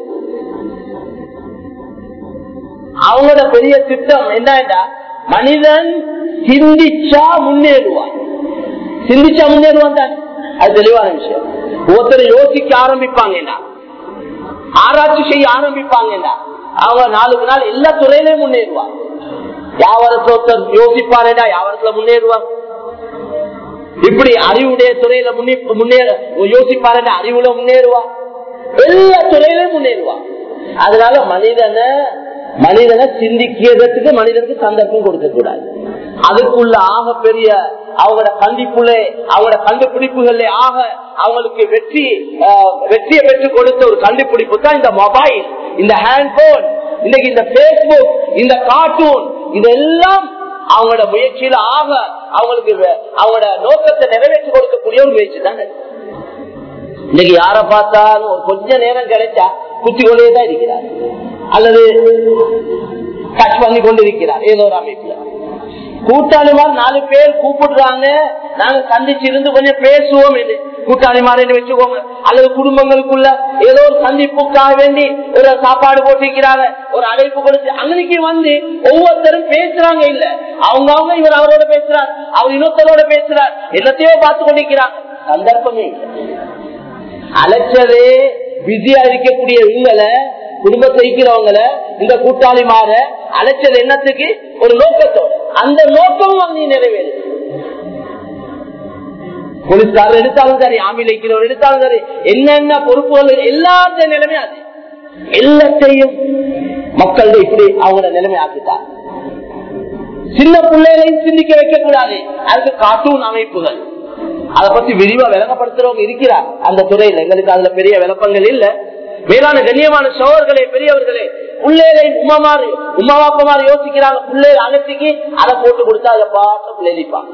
அவங்களோட பெரிய திட்டம் என்னடா மனிதன் சிந்திச்சா முன்னேறுவான் சிந்திச்சா முன்னேறுவான் தான் அது தெளிவான விஷயம் ஒருத்தர் யோசிக்க ஆரம்பிப்பாங்கன்னா ஆராய்ச்சி செய்ய ஆரம்பிப்பாங்கன்னா அவங்க நாளுக்கு நாள் எல்லா துறையிலையும் முன்னேறுவாங்க வியாபாரத்துல ஒருத்தர் யோசிப்பாருடா வியாபாரத்துல முன்னேறுவாங்க இப்படி அறிவுடைய துறையில முன்னேற யோசிப்பாருடா அறிவுல முன்னேறுவா எல்லா துறையிலும் முன்னேறுவா அதனால மனிதனை மனிதனை சிந்திக்கிறதுக்கு மனிதனுக்கு சந்தர்ப்பம் கொடுக்க கூடாது அதுக்குள்ள ஆக பெரிய அவங்களோட கண்டிப்புல அவங்களோட கண்டுபிடிப்புகள்ல ஆக அவங்களுக்கு வெற்றி வெற்றியை பெற்று கொடுத்த ஒரு கண்டுபிடிப்பு தான் இந்த மொபைல் இந்த ஹேண்ட்போன் இன்னைக்கு இந்த பேஸ்புக் இந்த கார்ட்டூன் இதெல்லாம் அவங்களோட முயற்சியில ஆக அவங்களுக்கு அவங்களோட நோக்கத்தை நிறைவேற்றி கொடுக்கக்கூடிய ஒரு முயற்சி தானே இன்னைக்கு யார பார்த்தாலும் ஒரு கொஞ்ச நேரம் கிடைச்சா குத்தி கொண்டே தான் இருக்கிறார் அல்லது டச் பண்ணி கொண்டு இருக்கிறார் ஏதோ ஒரு அமைப்புல கூட்டாளிமார் நாலு பேர் கூப்பிடுறாங்க நாங்க சந்திச்சு இருந்து கொஞ்சம் பேசுவோம் என்று கூட்டாளிமார் வச்சுக்கோங்க அல்லது குடும்பங்களுக்குள்ள ஏதோ ஒரு சந்திப்புக்காக வேண்டி ஒரு சாப்பாடு போட்டிருக்கிறாங்க ஒரு அழைப்பு கொடுத்து அன்னைக்கு வந்து ஒவ்வொருத்தரும் பேசுறாங்க இல்ல அவங்க அவங்க இவர் அவரோட பேசுறார் அவர் இன்னொருத்தரோட பேசுறார் எல்லாத்தையோ பார்த்து கொண்டிருக்கிறாங்க சந்தர்ப்பமே இல்லை அழைச்சதே பிஸியா இருக்கக்கூடிய இவங்களை குடும்பத்தை இருக்கிறவங்கள இந்த கூட்டாளி மாற அழைச்சது என்னத்துக்கு ஒரு நோக்கத்தோட அந்த நோக்கம் நீ நிறைவேறு போலீஸ்காரர் எடுத்தாலும் சரி ஆமில் வைக்கிறவர் எடுத்தாலும் சரி என்னென்ன பொறுப்புகள் எல்லாத்த நிலைமை அது எல்லாத்தையும் மக்கள் இப்படி அவங்களோட நிலைமை ஆக்கிட்டார் சின்ன பிள்ளைகளையும் சிந்திக்க வைக்க கூடாது அதுக்கு கார்ட்டூன் அமைப்புகள் அதை பத்தி விரிவா விளக்கப்படுத்துறவங்க இருக்கிறார் அந்த துறையில எங்களுக்கு அதுல பெரிய விளப்பங்கள் இல்ல மேலான கண்ணியமான சோழர்களே பெரியவர்களே பிள்ளைகளை உமாமாறு உமாவாப்பமாறு யோசிக்கிறாங்க பிள்ளைகள் அகத்திக்கு அதை போட்டு கொடுத்தா அதை பார்த்து எழுதிப்பாங்க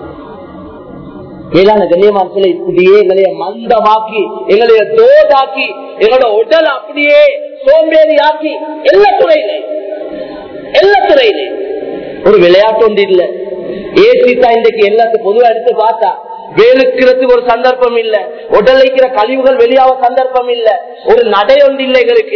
மேலான கண்ணியமான சொல்ல இப்படியே எங்களைய மந்தமாக்கி எங்களைய தோதாக்கி எங்களோட உடல் அப்படியே சோம்பேறி ஆக்கி எல்லா துறையிலே எல்லா துறையிலே ஒரு விளையாட்டு ஒன்று இல்ல ஏசி தான் இன்றைக்கு எல்லாத்துக்கும் பொதுவா எடுத்து பார்த்தா வேலுக்கிறதுக்கு ஒரு சந்தர்ப்பம் இல்ல உடல் வைக்கிற கழிவுகள் வெளியாக சந்தர்ப்பம் இல்ல ஒரு நடை ஒன்று இல்லை எங்களுக்கு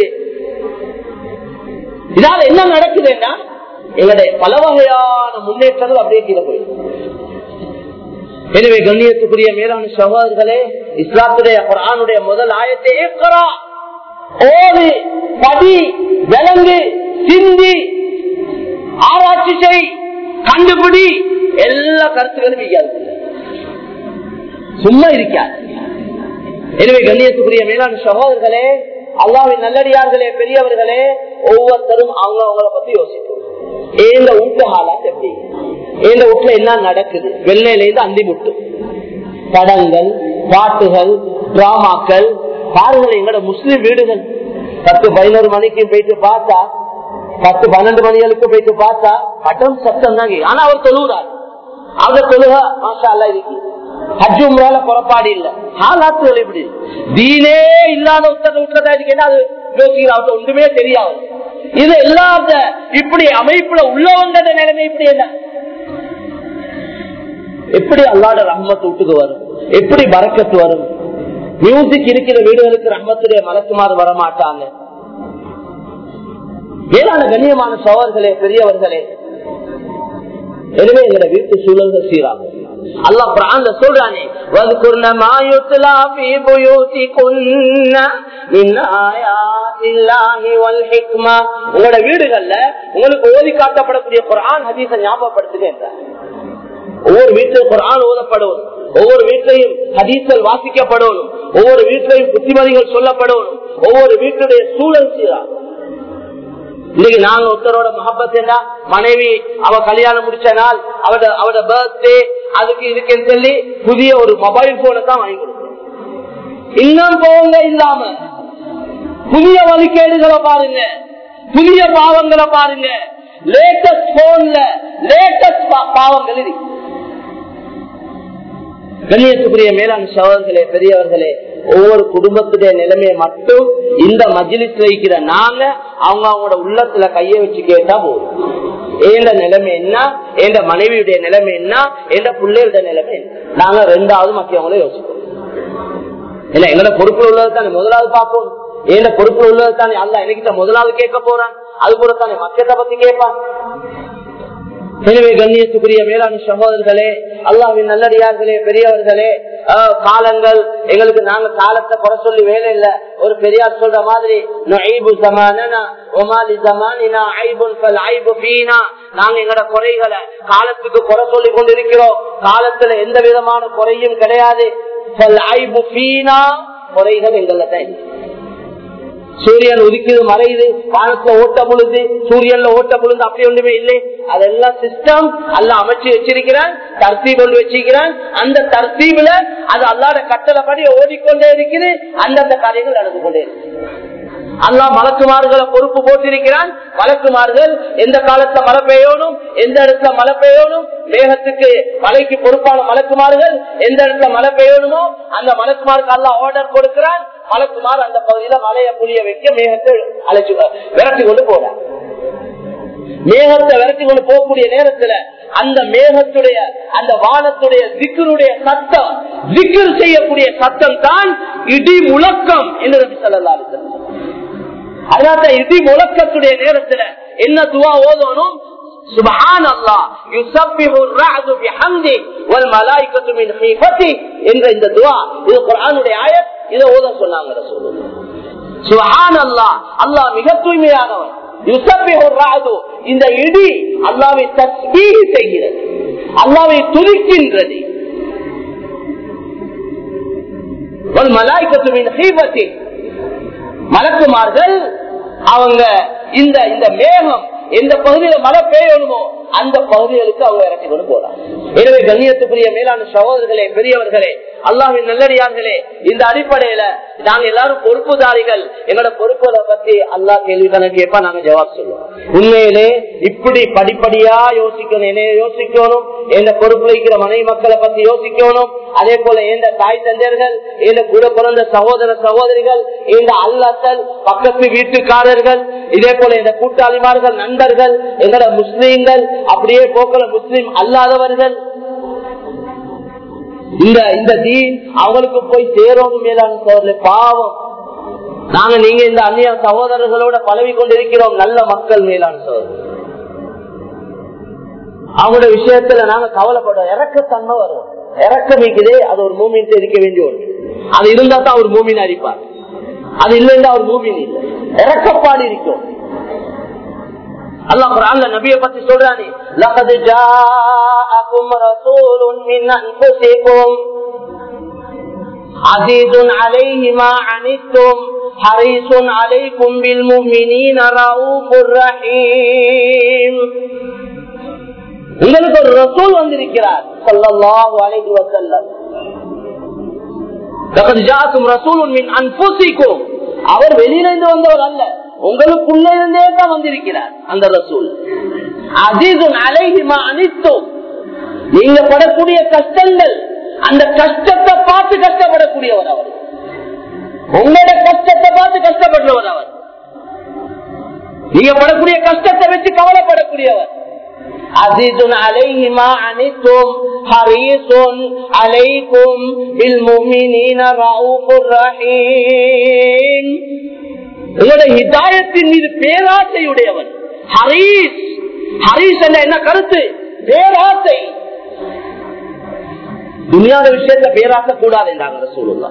இதனால என்ன நடக்குதுன்னா எங்களுடைய பல வகையான முன்னேற்றங்கள் அப்படியே கீழே போயிடும் எனவே கண்ணியத்துக்குரிய மேலான சகோதரர்களே இஸ்லாத்துடைய குரானுடைய முதல் ஆயத்தை ஏற்கிறா ஓடு படி விலங்கு சிந்தி ஆராய்ச்சி செய் கண்டுபிடி எல்லா கருத்துக்களும் இருக்காது சும்மா இருக்காது எனவே கண்ணியத்துக்குரிய மேலான சகோதரர்களே அல்லாவின் நல்லடியார்களே பெரியவர்களே ஒவ்வொருத்தரும் அவங்க அவங்கள பத்தி யோசிக்கும் ஏந்த வீட்டு ஹாலாத் எப்படி ஏந்த வீட்டுல என்ன நடக்குது வெள்ளையில இருந்து அந்தி முட்டு படங்கள் பாட்டுகள் டிராமாக்கள் பாருங்கள் எங்களோட முஸ்லிம் வீடுகள் பத்து பதினோரு மணிக்கு போயிட்டு பார்த்தா பத்து பன்னெண்டு மணிகளுக்கு போயிட்டு பார்த்தா கட்டம் சத்தம் தாங்க ஆனா அவர் தொழுகிறார் அவர் தொழுக மாஷா அல்ல இருக்கு ஹஜ் உம்ரால புறப்பாடு இல்ல ஹாலாத்துகள் எப்படி தீனே இல்லாத உத்தரவு விட்டுறதா இருக்கேன்னா அது யோசிக்கிறாங்க ஒன்றுமே தெரியாது இது இல்லாத இப்படி அமைப்புல உள்ளவங்க நிலைமை இப்படி என்ன எப்படி அல்லாட ரஹ்மத்து விட்டுக்கு வரும் எப்படி பறக்கத்து வரும் மியூசிக் இருக்கிற வீடுகளுக்கு ரஹ்மத்துடைய மலக்குமாறு வரமாட்டாங்க வேளாண் கண்ணியமான சோழர்களே பெரியவர்களே எனவே எங்களோட வீட்டு சூழல்கள் சீராகும் அல்லாஹ் குர்ஆன்ல சொல்றானே வذكرن ما يتلى في بيوتكن من آيات الله والحكمة உங்களோட வீடுகள்ல உங்களுக்கு ஓதி காட்டப்படக்கூடிய குர்ஆன் ஹதீஸை ஞாபகப்படுத்துங்க ஒவ்வொரு வீட்டிலும் குர்ஆன் ஓதப்படும் ஒவ்வொரு வீட்டிலையும் ஹதீசல் வாசிக்கப்படும் ஒவ்வொரு வீட்டிலையும் புத்திமதிகள் சொல்லப்படும் ஒவ்வொரு வீட்டுடைய சூழல் சீராகும் இன்னைக்கு நாங்க ஒருத்தரோட மகப்பத் மனைவி அவ கல்யாணம் முடிச்ச நாள் அவட அவட பர்த்டே அதுக்கு இருக்குன்னு சொல்லி புதிய ஒரு மொபைல் போனை தான் வாங்கி கொடுக்கணும் இன்னும் போங்க இல்லாம புதிய வழிகேடுகளை பாருங்க புதிய பாவங்களை பாருங்க லேட்டஸ்ட் போன்ல லேட்டஸ்ட் பாவங்கள் இருக்கு கண்ணியத்துக்குரிய மேலாண் சகோதரர்களே பெரியவர்களே ஒவ்வொரு குடும்பத்துடைய நிலைமையை மட்டும் இந்த மஜிலிஸ்ல இருக்கிற நாங்க அவங்க அவங்களோட உள்ளத்துல கைய வச்சு கேட்டா போதும் ஏண்ட நிலைமை என்ன எந்த மனைவியுடைய நிலைமை என்ன எந்த பிள்ளைகளுடைய நிலைமை என்ன நாங்க ரெண்டாவது மக்கியவங்களும் யோசிப்போம் இல்ல எங்களோட பொறுப்புல உள்ளது தானே முதலாவது பார்ப்போம் ஏண்ட பொறுப்புல உள்ளது தானே அல்ல எனக்கிட்ட முதலாவது கேட்க போறான் அது கூட தானே மக்கத்தை பத்தி கேட்பான் எனவே கண்ணியத்துக்குரிய மேலாண் சகோதரர்களே அல்லாவின் நல்லடியார்களே பெரியவர்களே காலங்கள் எங்களுக்கு நாங்க காலத்தை குறை சொல்லி வேலை இல்ல ஒரு பெரியார் சொல்ற மாதிரி நாங்க எங்களோட குறைகளை காலத்துக்கு குறை சொல்லி கொண்டிருக்கிறோம் காலத்துல எந்த விதமான குறையும் கிடையாது குறைகள் எங்கள தான் சூரியன் உதிக்குது மறையுது வானத்துல ஓட்ட பொழுது சூரியன்ல ஓட்ட பொழுது அப்படி ஒன்றுமே இல்லை அதெல்லாம் சிஸ்டம் அல்ல அமைச்சு வச்சிருக்கிறான் தர்த்தீ கொண்டு வச்சிருக்கிறான் அந்த தர்த்தீவுல அது அல்லாத கட்டளைப்படி ஓடிக்கொண்டே இருக்குது அந்தந்த காரியங்கள் நடந்து கொண்டே இருக்கு அல்லா மலக்குமார்களை பொறுப்பு போட்டிருக்கிறான் மலக்குமார்கள் எந்த காலத்துல மழை பெய்யணும் எந்த இடத்துல மழை பெய்யணும் மேகத்துக்கு மலைக்கு பொறுப்பான மலக்குமார்கள் எந்த இடத்துல மழை பெய்யணுமோ அந்த மலக்குமாருக்கு அல்லா ஆர்டர் கொடுக்கிறான் மலக்குமார் அந்த பகுதியில மலையை புளிய வைக்க மேகத்தை அழைச்சு விரட்டி கொண்டு போறான் மேகத்தை விரட்டி கொண்டு போகக்கூடிய நேரத்துல அந்த மேகத்துடைய அந்த வானத்துடைய திக்கருடைய சத்தம் திக்கர் செய்யக்கூடிய சத்தம் தான் இடி முழக்கம் என்று சொல்லலாம் அதனால இடி முழக்கத்துடைய நேரத்துல என்ன துவா ஓதணும் சுபஹான் அல்லாஹ் யுஸப்பிஹு الرعد بحمده والملائكه من خيفته என்ற இந்த துஆ இது குர்ஆனுடைய ஆயத் இத ஓத சொன்னாங்க ரசூலுல்லாஹ் சுபஹான் அல்லாஹ் அல்லாஹ் மிக தூய்மையானவன் யுஸப்பிஹு الرعد இந்த இடி அல்லாஹ்வை தஸ்பீஹ் செய்கிறது அல்லாஹ்வை துதிக்கின்றது والملائكه من خيفته மலக்குமார்கள் அவங்க இந்த இந்த மேகம் எந்த பகுதியில மழை பெய்யணுமோ அந்த பகுதிகளுக்கு அவங்க இறக்கி கொண்டு போறாங்க எனவே கண்ணியத்துக்குரிய மேலான சகோதரர்களே பெரியவர்களே அல்லாவின் நல்லடியார்களே இந்த அடிப்படையில நாங்க எல்லாரும் பொறுப்புதாரிகள் எங்களோட பொறுப்புகளை பத்தி அல்லா கேள்வி கணக்கு கேட்பா நாங்க ஜவாப் சொல்லுவோம் உண்மையிலே இப்படி படிப்படியா யோசிக்கணும் என்ன யோசிக்கணும் எந்த பொறுப்புல இருக்கிற மனைவி மக்களை பத்தி யோசிக்கணும் அதே போல எந்த தாய் தந்தையர்கள் எந்த கூட பிறந்த சகோதர சகோதரிகள் இந்த அல்லத்தல் பக்கத்து வீட்டுக்காரர்கள் இதே போல இந்த கூட்டாளிமார்கள் நண்பர்கள் எங்களோட முஸ்லீம்கள் அப்படியே போக்கல முஸ்லீம் அல்லாதவர்கள் இந்த இந்த தீன் அவங்களுக்கு போய் சேரணும் மேலான சோதனை பாவம் நாங்க நீங்க இந்த அந்நிய சகோதரர்களோட பழவி கொண்டிருக்கிறோம் நல்ல மக்கள் மேலான சோதனை அவங்களோட விஷயத்துல நாங்க கவலைப்படுறோம் இறக்கத்தன்மை வரும் இறக்கம் இருக்குதே அது ஒரு மூமின் இருக்க வேண்டிய ஒன்று அது இருந்தா தான் அவர் மூமின் அடிப்பார் அது இல்லைன்னா அவர் மூமின் இல்லை இறக்கப்பாடு இருக்கும் அல்லாஹ் குர்ஆன்ல நபிய பத்தி சொல்றானே லகத் ஜாஅக்கும் ரசூலுன் மின் அன்ஃபுசிக்கும் அஸீஸுன் அலைஹி மா அனித்தும் ஹரீஸுன் அலைக்கும் பில் முஃமினீன ரഊஃபுர் ரஹீம் உங்களுக்கு ஒரு ரசூல் வந்திருக்கிறார் ஸல்லல்லாஹு அலைஹி வஸல்லம் லகத் ஜாஅக்கும் ரசூலுன் மின் அன்ஃபுசிக்கும் அவர் வெளியிலிருந்து வந்தவர் அல்ல உங்களுக்குள்ள இருந்தே தான் வந்திருக்கிறார் அந்த ரசூல் அஜீதுன் அலைஹிமா அனித்தும் நீங்க படக்கூடிய கஷ்டங்கள் அந்த கஷ்டத்தை பார்த்து கஷ்டப்படக்கூடியவர் அவர் உங்களோட கஷ்டத்தை பார்த்து கஷ்டப்படுறவர் அவர் நீங்க படக்கூடிய கஷ்டத்தை வச்சு கவலைப்படக்கூடியவர் அசீசுன் அலைஹிமா அனித்தும் ஹரீசுன் அலைக்கும் பில் முஃமினீன ரഊஃபுர் ரஹீம் உங்களோட ஹிதாயத்தின் மீது பேராசையுடையவன் ஹரீஸ் ஹரீஸ் என்ற என்ன கருத்து பேராசை துணியாத விஷயத்துல பேராச கூடாது என்றாங்க சூழலா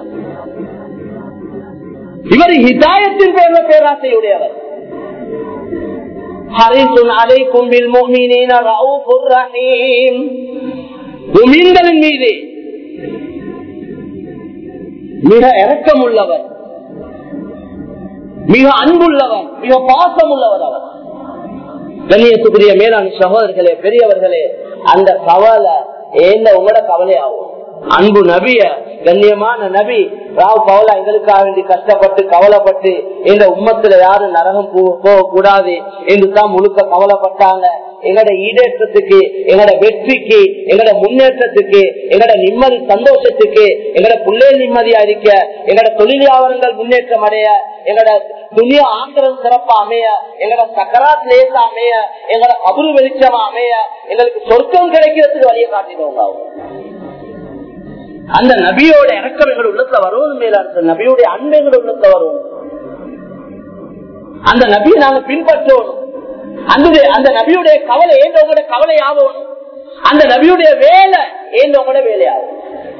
இவர் ஹிதாயத்தின் பேர்ல பேராசையுடையவர் ஹரிசுன் அலைக்கும் பில் முஃமினீன ரഊஃபுர் ரஹீம் முஃமின்களின் மீது மிக இரக்கம் உள்ளவர் மிக அன்புள்ளவர் மிக பாசம் உள்ளவர் அவர் கண்ணியத்துக்குரிய மேலாண் சகோதரர்களே பெரியவர்களே அந்த கவலை ஏந்த உங்களோட கவலையாகும் அன்பு நபிய கண்ணியமான நபி ராவ் பவுலா எங்களுக்காக வேண்டி கஷ்டப்பட்டு கவலைப்பட்டு இந்த உம்மத்துல யாரும் நரகம் போக கூடாது என்று தான் முழுக்க கவலைப்பட்டாங்க எங்களோட ஈடேற்றத்துக்கு எங்களோட வெற்றிக்கு எங்களோட முன்னேற்றத்துக்கு எங்களோட நிம்மதி சந்தோஷத்துக்கு எங்களோட பிள்ளைகள் நிம்மதியா இருக்க எங்களோட தொழில் வியாபாரங்கள் முன்னேற்றம் அடைய எங்களோட துணியா ஆக்கிரம் சிறப்பா அமைய எங்களோட சக்கராத் லேசா அமைய எங்களோட கபுரு வெளிச்சமா அமைய எங்களுக்கு சொர்க்கம் கிடைக்கிறதுக்கு வழியை காட்டினவங்க அவங்க அந்த நபியோட இறக்கம் எங்களோட உள்ளத்துல வரும் மேல நபியோட அன்பு எங்களோட உள்ளத்துல வரும் அந்த நபியை நாங்க பின்பற்றோம் அந்த அந்த நபியுடைய கவலை ஏந்தவங்களோட கவலை ஆகும் அந்த நபியுடைய வேலை ஏந்தவங்களோட வேலையாகும்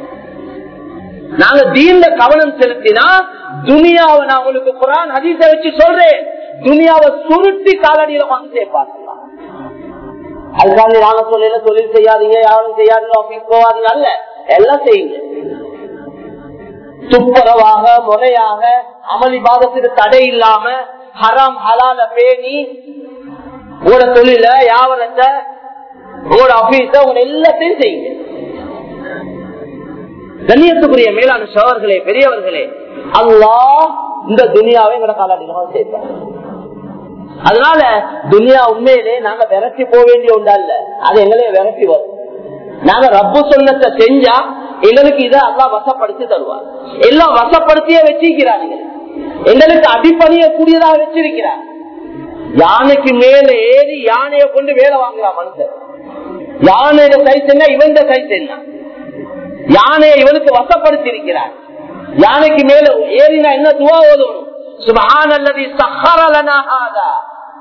நாங்க தீர்ந்த கவனம் செலுத்தினா துனியாவை நான் உங்களுக்கு குரான் ஹதீஸ வச்சு சொல்றேன் துனியாவை சுருட்டி காலடியில வாங்கி சேர்ப்பாங்க அதுக்காண்டி நாங்க சொல்லல தொழில் செய்யாதீங்க யாரும் செய்யாதீங்க ஆபீஸ் போவாதீங்க அல்ல எல்லாம் செய்யுங்க துப்புரவாக முறையாக அமளி பாதத்துக்கு தடை இல்லாம ஹராம் ஹலால பேணி உங்களோட தொழில வியாபாரத்தை உங்களோட ஆபீஸ உங்க எல்லாத்தையும் செய்யுங்க கண்ணியத்துக்குரிய மேலான சோழர்களே பெரியவர்களே அல்லா இந்த துனியாவை எங்களோட காலாடினமா சேர்த்தாங்க அதனால துனியா உண்மையிலே நாங்க விரட்டி போக வேண்டிய ஒன்றா இல்ல அது எங்களே விரட்டி வரும் நாங்க ரப்பு சொன்னத்தை செஞ்சா எங்களுக்கு இதை எல்லாம் வசப்படுத்தி தருவார் எல்லாம் வசப்படுத்தியே வச்சிருக்கிறாங்க எங்களுக்கு அடிப்பணிய கூடியதாக வச்சிருக்கிறார் யானைக்கு மேல ஏறி யானைய கொண்டு வேலை வாங்குறான் மனுஷன் யானையோட சைஸ் என்ன இவன் சைஸ் என்ன யானையை இவனுக்கு வசப்படுத்தி இருக்கிறார் யானைக்கு மேல ஏறினா என்ன துவா ஓதணும் சுபஹான் அல்லது சஹரலனாகாதா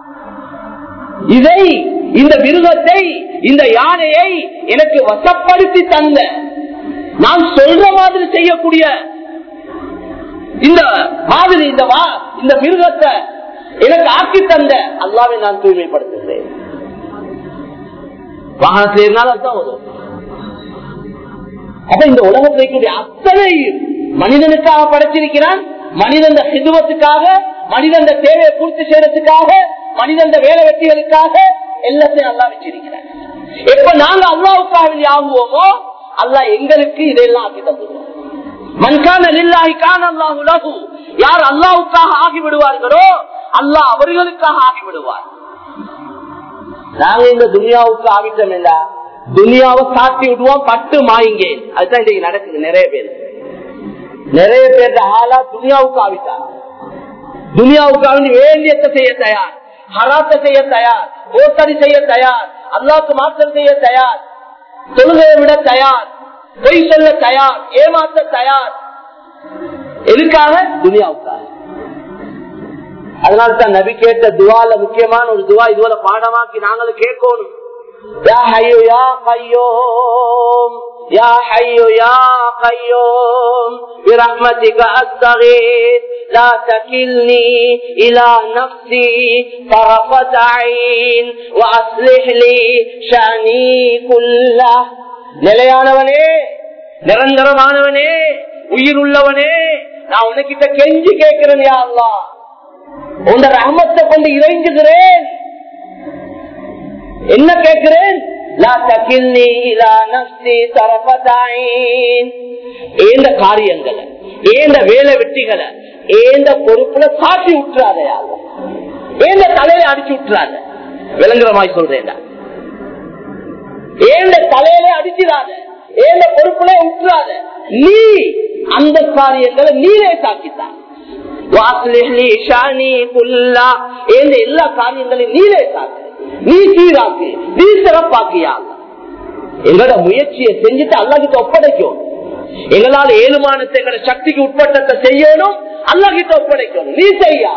இதை இந்த மிருகத்தை இந்த யானையை எனக்கு வசப்படுத்தி தந்த நான் சொல்ற மாதிரி செய்யக்கூடிய இந்த மாதிரி இந்த இந்த மிருகத்தை எனக்கு ஆக்கி தந்த அல்லாவை நான் தூய்மைப்படுத்துகிறேன் வாகனத்தில் இருந்தாலும் தான் வரும் அப்ப இந்த உலகத்தில் இருக்கக்கூடிய அத்தனை மனிதனுக்காக படைச்சிருக்கிறான் மனிதன் சிதுவத்துக்காக மனிதன் தேவையை பூர்த்தி செய்யறதுக்காக மனிதன் வேலை வெட்டிகளுக்காக எல்லாத்தையும் அல்லா வச்சிருக்கிறான் எப்ப நாங்க அல்லாவுக்காக ஆகுவோமோ அல்லா எங்களுக்கு இதெல்லாம் ஆக்கி தந்துடுவோம் மன்கான லில்லாஹி கான் அல்லாஹு லஹு யார் அல்லாவுக்காக ஆகி விடுவார்களோ அல்லாஹ் அவர்களுக்காக ஆகி விடுவார் நாங்க இந்த துனியாவுக்கு ஆகிட்டோம் இல்ல துனியாவை காட்டி விடுவோம் பட்டு மாயிங்க அதுதான் இன்னைக்கு நடக்குது நிறைய பேர் நிறைய பேர் ஆளா துனியாவுக்கு ஆவிட்டார் துனியாவுக்கு ஆகி வேண்டியத்தை செய்ய தயார் ஹராத்த செய்ய தயார் மோசடி செய்ய தயார் அல்லாவுக்கு மாற்றம் செய்ய தயார் தொழுகையை விட தயார் பொய் சொல்ல தயார் ஏமாற்ற தயார் எதுக்காக துனியாவுக்காக அதனால தான் நபி கேட்ட துவால முக்கியமான ஒரு துவா இதுவரை பாடமாக்கி நாங்களும் கேட்கணும் யா ஹையோ யா கையோம் يا حي يا قيوم برحمتك أستغيث لا تكلني إلى نفسي طرفة عين وأصلح لي شأني كله நிலையானவனே நிரந்தரமானவனே உயிர் உள்ளவனே நான் உனக்கிட்ட கெஞ்சி கேட்கிறேன் யா அல்லா உன் ரஹமத்தை கொண்டு இறைஞ்சுகிறேன் என்ன கேட்கிறேன் ஏந்த காரியங்களை ஏந்த வேலை வெட்டிகளை ஏந்த பொறுப்புல சாட்டி விட்டுறாத ஏந்த தலையில அடிச்சு விட்டுறாத விளங்குறமாய் சொல்றேன் ஏந்த தலையில அடிச்சிடாத ஏந்த பொறுப்புல விட்டுறாத நீ அந்த காரியங்களை நீரே சாக்கித்தான் எல்லா காரியங்களையும் நீரே சாக்கு நீ சீராக்கு நீ சிறப்பாக்கியா எங்களோட முயற்சியை செஞ்சுட்டு அல்லாஹிட்ட ஒப்படைக்கும் எங்களால் ஏழுமானத்தை எங்களோட சக்திக்கு உட்பட்டத்தை செய்யணும் அல்லாஹிட்ட ஒப்படைக்கணும் நீ செய்யா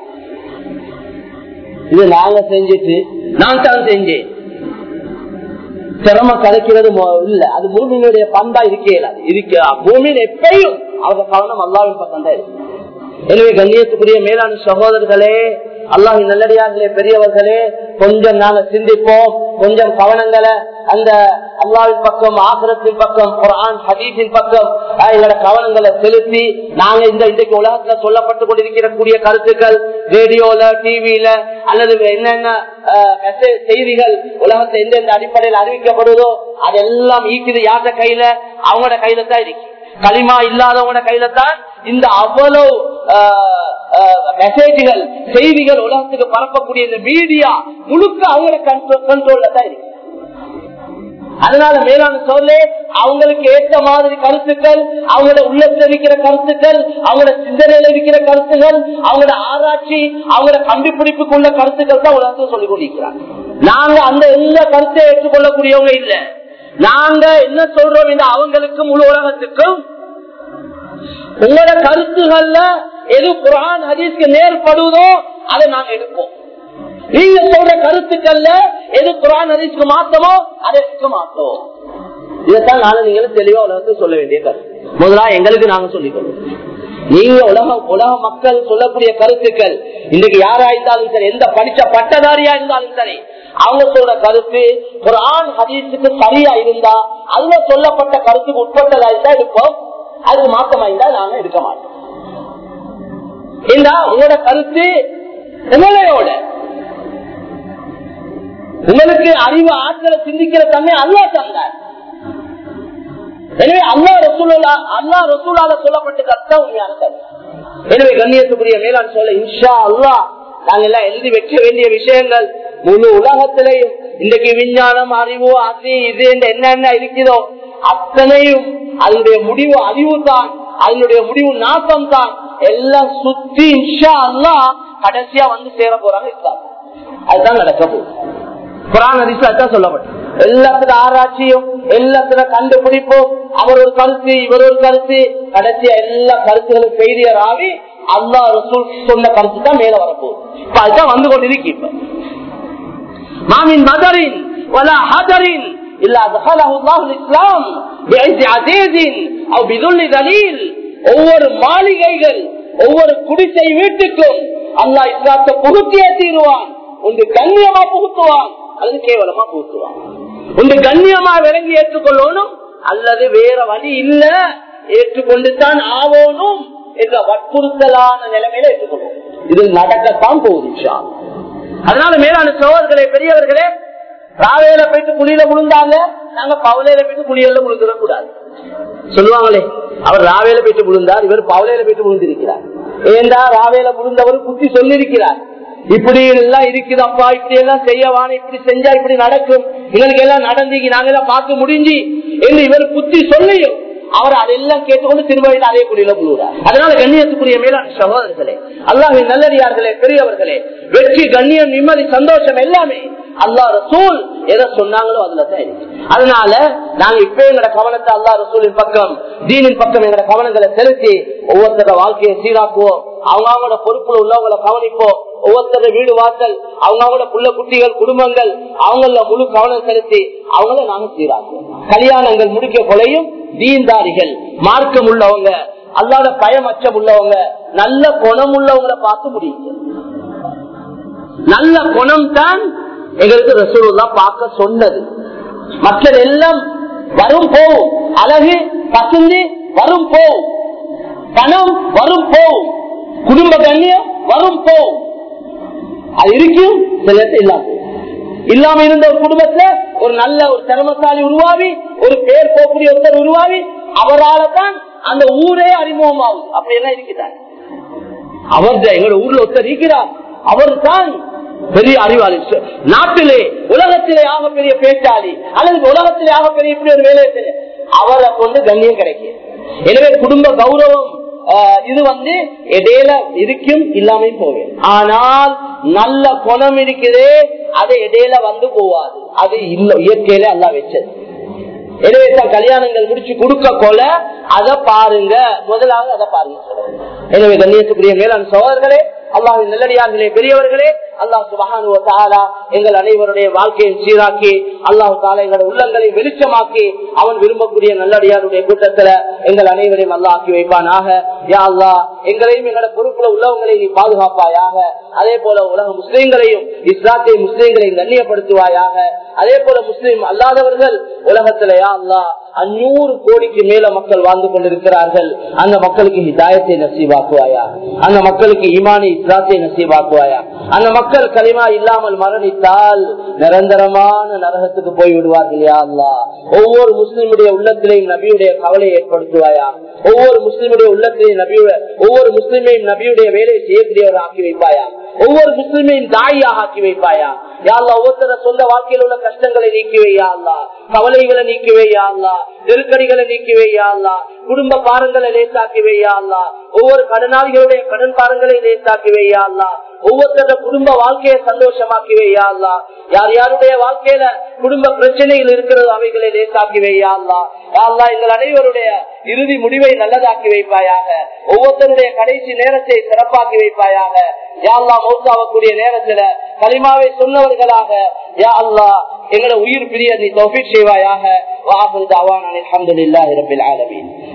இது நாங்க செஞ்சுட்டு நான் தான் செஞ்சேன் சிரமம் கிடைக்கிறது இல்ல அது பூமியினுடைய பண்பா இருக்கேன் இருக்க பூமியில் எப்பயும் அவங்க கவனம் அல்லாவின் பக்கம் தான் இருக்கு எனவே கண்ணியத்துக்குரிய மேலான சகோதரர்களே அல்லாஹி நல்லடியார்களே பெரியவர்களே கொஞ்சம் நாங்க சிந்திப்போம் கொஞ்சம் கவனங்களை அந்த அல்லாவின் பக்கம் ஆசிரத்தின் பக்கம் குரான் ஹதீஸின் பக்கம் அஹ், எங்களோட கவனங்களை செலுத்தி நாங்க இந்த இன்றைக்கு உலகத்துல சொல்லப்பட்டு கொண்டிருக்கிற கூடிய கருத்துக்கள் ரேடியோல டிவியில அல்லது என்னென்ன அஹ், message, செய்திகள் உலகத்தை எந்தெந்த அடிப்படையில் அறிவிக்கப்படுதோ அதெல்லாம் ஈக்குது யார்கிட்ட கையில அவங்களோட கையில தான் இருக்கு களிமா இல்லாதவங்களோட கையில தான் இந்த அவ்வளவு அஹ், அஹ், மெசேஜ்கள் செய்திகள் உலகத்துக்கு பரப்பக்கூடிய இந்த மீடியா முழுக்க அவங்களோட கண்ட்ரோல்ல தான் இருக்கு அதனால மேலான சொல்லே அவங்களுக்கு ஏற்ற மாதிரி கருத்துக்கள் அவங்களோட உள்ளத்துல இருக்கிற கருத்துக்கள் அவங்களோட சிந்தனையில இருக்கிற கருத்துக்கள் அவங்களோட ஆராய்ச்சி அவங்களோட கண்டுபிடிப்புக்குள்ள கருத்துக்கள் தான் உலகத்தில் சொல்லிக் கொண்டிருக்கிறாங்க நாங்க அந்த எல்லா கருத்தை ஏற்றுக்கொள்ளக்கூடியவங்க இல்ல நாங்க என்ன சொல்றோம் இந்த அவங்களுக்கு முழு உலகத்துக்கும் உங்களோட கருத்துகள்ல எது குரான் ஹதீஸ்க்கு நேர்படுவதோ அதை நாங்க எடுப்போம் நீங்க சொல்ற கருத்துக்கள்ல எது குரான் ஹதீஸ்க்கு மாத்தமோ அதை எடுக்க மாட்டோம் இதைத்தான் நானும் நீங்களும் தெளிவா உலகத்துக்கு சொல்ல வேண்டிய கருத்து முதலா எங்களுக்கு நாங்க சொல்லிக்கணும் நீங்க உலக உலக மக்கள் சொல்லக்கூடிய கருத்துக்கள் இன்னைக்கு யாரா இருந்தாலும் சரி எந்த படிச்ச பட்டதாரியா இருந்தாலும் சரி அவங்க சொல்ற கருத்து குரான் ஹதீஸுக்கு சரியா இருந்தா அதுல சொல்லப்பட்ட கருத்துக்கு உட்பட்டதா இருந்தா இருப்போம் அதுக்கு மாற்றமா இருந்தா நாங்க எடுக்க மாட்டோம் இந்த உங்களோட கருத்து உங்களையோட உங்களுக்கு அறிவு ஆற்றலை சிந்திக்கிற தன்மை அல்லா தந்தார் எனவே அல்லா ரசூலா அல்லா ரசூலால சொல்லப்பட்ட கருத்தா உண்மையான கருத்து எனவே கண்ணியத்துக்குரிய மேலாண் சொல்ல இன்ஷா அல்லா நாங்க எல்லாம் எழுதி வைக்க வேண்டிய விஷயங்கள் முழு உலகத்திலையும் இன்றைக்கு விஞ்ஞானம் அறிவு அது இது என்று என்னென்ன இருக்குதோ அத்தனையும் அதனுடைய முடிவு அறிவு தான் அதனுடைய முடிவு நாசம் தான் எல்லாம் சுத்தி இன்ஷா அல்லா கடைசியா வந்து சேர போறாங்க இருக்காங்க அதுதான் நடக்க போகுது குரான் அதிசல தான் சொல்லப்படும் எல்லாத்துல ஆராய்ச்சியும் எல்லாத்துல கண்டுபிடிப்போம் அவர் ஒரு கருத்து இவர் ஒரு கருத்து கடைசியா எல்லா கருத்துகளும் ஃபெயிலியர் ஆகி அல்லா ரசூல் சொன்ன கருத்து தான் மேல வரப்போகுது இப்ப அதுதான் வந்து கொண்டிருக்கு இப்ப மாமின் மதரின் ولا حجر إلا دخله الله الإسلام بعز عزيز أو بذل ذليل ஒவ்வொரு மாளிகைகள் ஒவ்வொரு குடிசை வீட்டுக்கும் அல்லாஹ் இஸ்லாத்தை புகுத்தியே தீருவான் ஒன்று கண்ணியமா புகுத்துவான் அல்லது கேவலமா புகுத்துவான் ஒன்று கண்ணியமா விளங்கி ஏற்றுக்கொள்ளணும் அல்லது வேற வழி இல்ல ஏற்றுக்கொண்டு தான் ஆவோனும் என்ற வற்புறுத்தலான நிலைமையில ஏற்றுக்கொள்வோம் இது நடக்கத்தான் போகுது இன்ஷா அல்லாஹ். அதனால மேலான சோழர்களே பெரியவர்களே ராவையில போயிட்டு குழியில விழுந்தாங்க நாங்க பவலையில போயிட்டு குழியில விழுந்துட கூடாது சொல்லுவாங்களே அவர் ராவேல போயிட்டு விழுந்தார் இவர் பவலையில போயிட்டு விழுந்திருக்கிறார் ஏண்டா ராவேல விழுந்தவர் புத்தி சொல்லியிருக்கிறார் இப்படி எல்லாம் இருக்குது அப்பா இப்படி எல்லாம் செய்யவான இப்படி செஞ்சா இப்படி நடக்கும் எங்களுக்கு எல்லாம் நடந்தீங்க நாங்க எல்லாம் பார்க்க முடிஞ்சு என்று இவர் புத்தி சொல்லியும் அவர் அதெல்லாம் கேட்டுக்கொண்டு திரும்ப அதே குடியில புழுகிறார் அதனால கண்ணியத்துக்குரிய மேலாண் சகோதரர்களே அல்லாஹின் நல்லடியார்களே பெரியவர்களே வெற்றி கண்ணியம் நிம்மதி சந்தோஷம் எல்லாமே அல்லாஹ் ரசூல் எதை சொன்னாங்களோ அதுல தான் இருக்கு அதனால நாங்க இப்ப எங்களோட கவனத்தை அல்லாஹ் ரசூலின் பக்கம் தீனின் பக்கம் எங்களோட கவனங்களை செலுத்தி ஒவ்வொருத்தர வாழ்க்கையை சீராக்குவோம் அவங்க அவங்களோட பொறுப்புல உள்ளவங்களை கவனிப்போம் ஒவ்வொருத்தர வீடு வாசல் அவங்க அவங்களோட புள்ள குட்டிகள் குடும்பங்கள் அவங்கள முழு கவனம் செலுத்தி அவங்கள நாங்க சீராக்குவோம் கல்யாணங்கள் முடிக்க கொலையும் தீன்தாரிகள் மார்க்கம் உள்ளவங்க அல்லாத பயம் அச்சம் உள்ளவங்க நல்ல குணம் உள்ளவங்களை பார்த்து முடியுங்க நல்ல குணம் தான் எங்களுக்கு ரசூலுல்லா பார்க்க சொன்னது மற்றது எல்லாம் வரும் போவும் அழகு பசுந்து வரும் போவும் பணம் வரும் போவும் குடும்ப கண்ணியம் வரும் போவும் அது இருக்கும் சில இடத்துல இல்லாம போகும். இல்லாம இருந்த ஒரு குடும்பத்துல ஒரு நல்ல ஒரு திறமசாலி உருவாவி ஒரு பேர் போக்கூடிய ஒருத்தர் உருவாவி அவரால தான் அந்த ஊரே அறிமுகமாகுது அப்படி எல்லாம் இருக்குதாங்க அவர் எங்களோட ஊர்ல ஒருத்தர் இருக்கிறார் அவர் தான் பெரிய அறிவாளி நாட்டிலே உலகத்திலே ஆக பெரிய பேச்சாளி அல்லது உலகத்திலே ஆக பெரிய இப்படி ஒரு வேலை தெரியும் அவரை கொண்டு கண்ணியம் கிடைக்கும் எனவே குடும்ப கௌரவம் ஆஹ், இது வந்து இடையில இருக்கும் இல்லாம போகும் ஆனால் நல்ல குணம் இருக்குதே அது இடையில வந்து போவாது அது இல்ல இயற்கையில அல்ல வச்சது எனவே தான் கல்யாணங்கள் முடிச்சு கொடுக்க கொல அதை பாருங்க முதலாவது அதை பாருங்க எனவே கண்ணியத்துக்குரிய மேலாண் சோதர்களே அல்லாஹின் நல்லடியார்களே பெரியவர்களே அல்லாஹ் சுபஹானு தாலா எங்கள் அனைவருடைய வாழ்க்கையை சீராக்கி அல்லாஹு தாலா எங்களுடைய உள்ளங்களை வெளிச்சமாக்கி அவன் விரும்பக்கூடிய நல்லடியாருடைய கூட்டத்துல எங்கள் அனைவரையும் அல்லா ஆக்கி வைப்பானாக யா அல்லா எங்களையும் எங்களோட பொறுப்புல உள்ளவங்களை நீ பாதுகாப்பாயாக அதே போல உலக முஸ்லீம்களையும் இஸ்லாத்தை முஸ்லீம்களையும் கண்ணியப்படுத்துவாயாக அதே போல முஸ்லீம் அல்லாதவர்கள் உலகத்துல யா அல்லா அஞ்சூறு கோடிக்கு மேல மக்கள் வாழ்ந்து கொண்டிருக்கிறார்கள் அந்த மக்களுக்கு ஹிதாயத்தை நசீவாக்குவாயா அந்த மக்களுக்கு ஈமானி இஸ்லாத்தை நசீவாக்குவாயா அந்த மக்கள் களிமா இல்லாமல் மரணித்தால் நிரந்தரமான நரகத்துக்கு போய் விடுவார்கள் யா அல்லா ஒவ்வொரு முஸ்லிமுடைய உள்ளத்திலையும் நபியுடைய கவலை ஏற்படுத்துவாயா ஒவ்வொரு முஸ்லிமுடைய உள்ளத்திலையும் நபியுடைய ஒவ்வொரு முஸ்லிமையும் நபியுடைய வேலையை செய்யக்கூடியவர் ஆக்கி வைப்பாயா ஒவ்வொரு முஸ்லிமையும் தாயாக ஆக்கி வைப்பாயா யாழ்லா ஒவ்வொருத்தர சொந்த வாழ்க்கையில் உள்ள கஷ்டங்களை நீக்கி வையா அல்லா கவலைகளை நீக்கி வையா அல்லா நெருக்கடிகளை நீக்கி வையா அல்லா குடும்ப பாரங்களை லேசாக்கி வையா அல்லா ஒவ்வொரு கடனாளிகளுடைய கடன் பாரங்களை லேசாக்கி வையா அல்லா ஒவ்வொருத்தர குடும்ப வாழ்க்கையை சந்தோஷமாக்கி வையா அல்லா யார் யாருடைய வாழ்க்கையில குடும்ப பிரச்சனைகள் இருக்கிறது அவைகளை லேசாக்கி வையா அல்லா அல்லா எங்கள் அனைவருடைய இறுதி முடிவை நல்லதாக்கி வைப்பாயாக ஒவ்வொருத்தருடைய கடைசி நேரத்தை சிறப்பாக்கி வைப்பாயாக யாழ்லா மௌத்தாவக்கூடிய நேரத்துல களிமாவை சொன்னவர்களாக யா அல்லா எங்களை உயிர் பிரிய நீ தௌஃபீக் செய்வாயாக வாஹுல் தாவான் அல்ஹம்துலில்லாஹி ரப்பில் ஆலமீன்